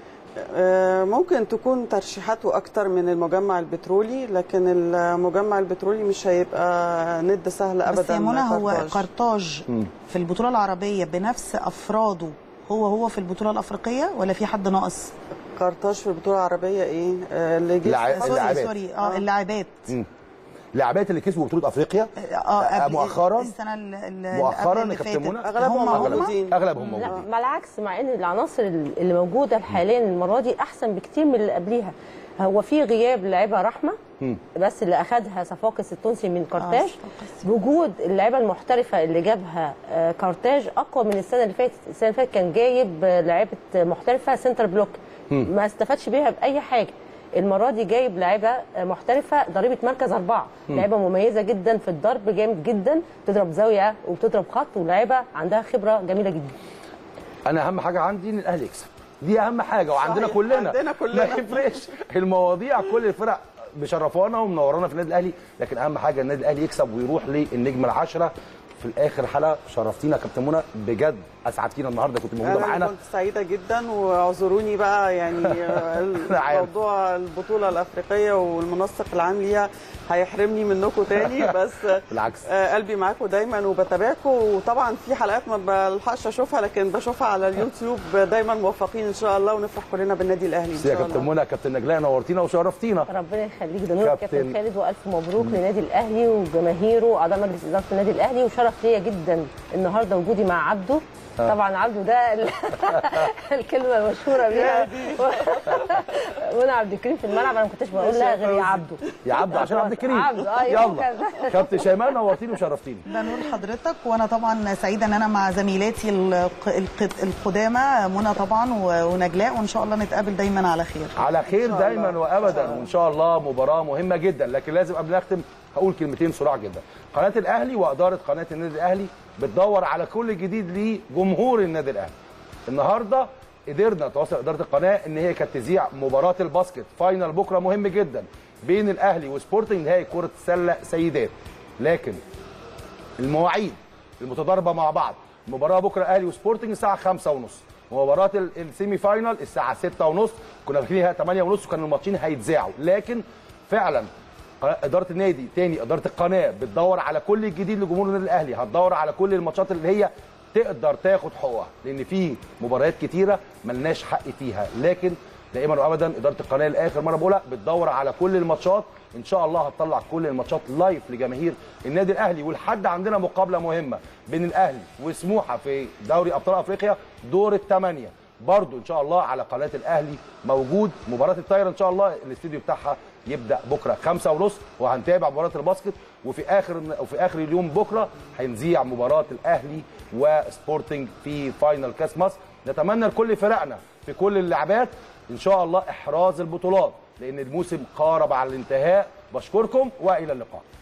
Speaker 2: آه، ممكن تكون ترشيحاته اكتر من المجمع البترولي لكن المجمع البترولي مش هيبقى ند سهل ابدا
Speaker 10: بس يا منى هو
Speaker 2: قرطاج.
Speaker 10: قرطاج في البطوله العربيه بنفس افراده هو هو في البطوله الافريقيه ولا في حد ناقص؟
Speaker 2: قرطاج في البطوله العربيه ايه آه، اللي جه
Speaker 1: اللاعب-
Speaker 10: سوري
Speaker 1: اللاعبات.
Speaker 10: سوري اه اللاعبات
Speaker 1: مم. اللاعبات اللي كسبوا بطوله افريقيا
Speaker 10: اه قبل
Speaker 1: مؤخرا
Speaker 10: السنه ال- ال-
Speaker 1: مؤخرا
Speaker 10: قبل
Speaker 1: يا
Speaker 10: اللي
Speaker 1: كابتن
Speaker 10: فاتت.
Speaker 1: منى
Speaker 2: اغلبهم
Speaker 10: هم-
Speaker 2: موجودين
Speaker 1: اغلبهم
Speaker 11: لا
Speaker 1: موجودين
Speaker 11: مع العكس مع ان العناصر اللي موجوده حاليا المره دي احسن بكتير من اللي قبليها هو في غياب لاعيبه رحمه
Speaker 1: مم.
Speaker 11: بس اللي اخذها صفاقس التونسي من كارتاج
Speaker 10: صفاقس.
Speaker 11: بوجود اللعيبه المحترفه اللي جابها آه، كارتاج اقوى من السنه اللي فاتت السنه اللي فاتت كان جايب آه، لعيبه محترفه سنتر بلوك ما استفادش بيها باي حاجه المره دي جايب لعيبه آه، محترفه ضريبه مركز اربعه لعيبه مميزه جدا في الضرب جامد جدا بتضرب زاويه وبتضرب خط ولعيبه عندها خبره جميله جدا
Speaker 1: انا اهم حاجه عندي ان الاهلي يكسب دي اهم حاجه وعندنا
Speaker 2: صحيح،
Speaker 1: كلنا
Speaker 2: عندنا كلنا.
Speaker 1: ما يفرقش المواضيع كل الفرق مشرفانا ومنورانا في النادي الاهلي لكن اهم حاجه النادي الاهلي يكسب ويروح للنجمه العشره في الاخر حلقه شرفتينا يا كابتن منى بجد اسعدتينا النهارده كنت موجوده
Speaker 2: انا
Speaker 1: معانا
Speaker 2: كنت سعيده جدا واعذروني بقى يعني آه،
Speaker 1: أنا عارف.
Speaker 2: الموضوع البطوله الافريقيه والمنسق العام ليها هيحرمني منكم تاني بس
Speaker 1: بالعكس.
Speaker 2: آه، قلبي معاكم دايما وبتابعكم وطبعا في حلقات ما بلحقش اشوفها لكن بشوفها على اليوتيوب دايما موفقين ان شاء الله ونفرح كلنا بالنادي الاهلي ان
Speaker 1: ميرسي يا
Speaker 2: شاء
Speaker 1: كابتن
Speaker 2: الله
Speaker 1: منى كابتن نجلاء نورتينا وشرفتينا
Speaker 11: ربنا يخليك ده نور
Speaker 1: كابتن.
Speaker 11: كابتن خالد والف مبروك لنادي الاهلي وجماهيره واعضاء مجلس اداره النادي الاهلي وشرف ليا جدا النهارده وجودي مع عبده طبعا عبده ده ال- الكلمه المشهوره بيها منى عبد الكريم في الملعب انا ما كنتش بقول لها غير يا عبده
Speaker 1: يا عبد عشان عبد الكريم
Speaker 11: عبده ايوه
Speaker 1: يلا كابتن شيماء نورتيني وشرفتيني
Speaker 10: ده نور حضرتك وانا طبعا سعيده ان انا مع زميلاتي الق- الق- القدامى منى طبعا و- ونجلاء وان شاء الله نتقابل دايما على خير
Speaker 1: على خير
Speaker 2: شاء
Speaker 1: دايما
Speaker 2: الله.
Speaker 1: وابدا وان شاء الله مباراه مهمه جدا لكن لازم قبل ما اختم هقول كلمتين سرعه جدا قناه الاهلي واداره قناه النادي الاهلي بتدور على كل جديد لجمهور النادي الاهلي النهارده قدرنا تواصل اداره القناه ان هي كانت تذيع مباراه الباسكت فاينل بكره مهم جدا بين الاهلي وسبورتنج نهائي كره السله سيدات لكن المواعيد المتضاربه مع بعض المباراه بكره اهلي وسبورتنج الساعه 5 ونص مباراه ال- السيمي فاينال الساعه 6 ونص كنا فاكرينها 8 ونص وكان الماتشين هيتذاعوا لكن فعلا قناة- اداره النادي تاني اداره القناه بتدور على كل الجديد لجمهور النادي الاهلي هتدور على كل الماتشات اللي هي تقدر تاخد حقوقها لان في مباريات كتيره ملناش حق فيها لكن دائما وابدا اداره القناه لاخر مره بقولها بتدور على كل الماتشات ان شاء الله هتطلع كل الماتشات لايف لجماهير النادي الاهلي ولحد عندنا مقابله مهمه بين الاهلي وسموحه في دوري ابطال افريقيا دور الثمانيه برضو ان شاء الله على قناه الاهلي موجود مباراه الطايره ان شاء الله الاستوديو بتاعها يبدا بكره خمسة ونص وهنتابع مباراه الباسكت وفي اخر وفي اخر اليوم بكره هنذيع مباراه الاهلي وسبورتنج في فاينل كاس مصر نتمنى لكل فرقنا في كل اللعبات ان شاء الله احراز البطولات لان الموسم قارب على الانتهاء بشكركم والى اللقاء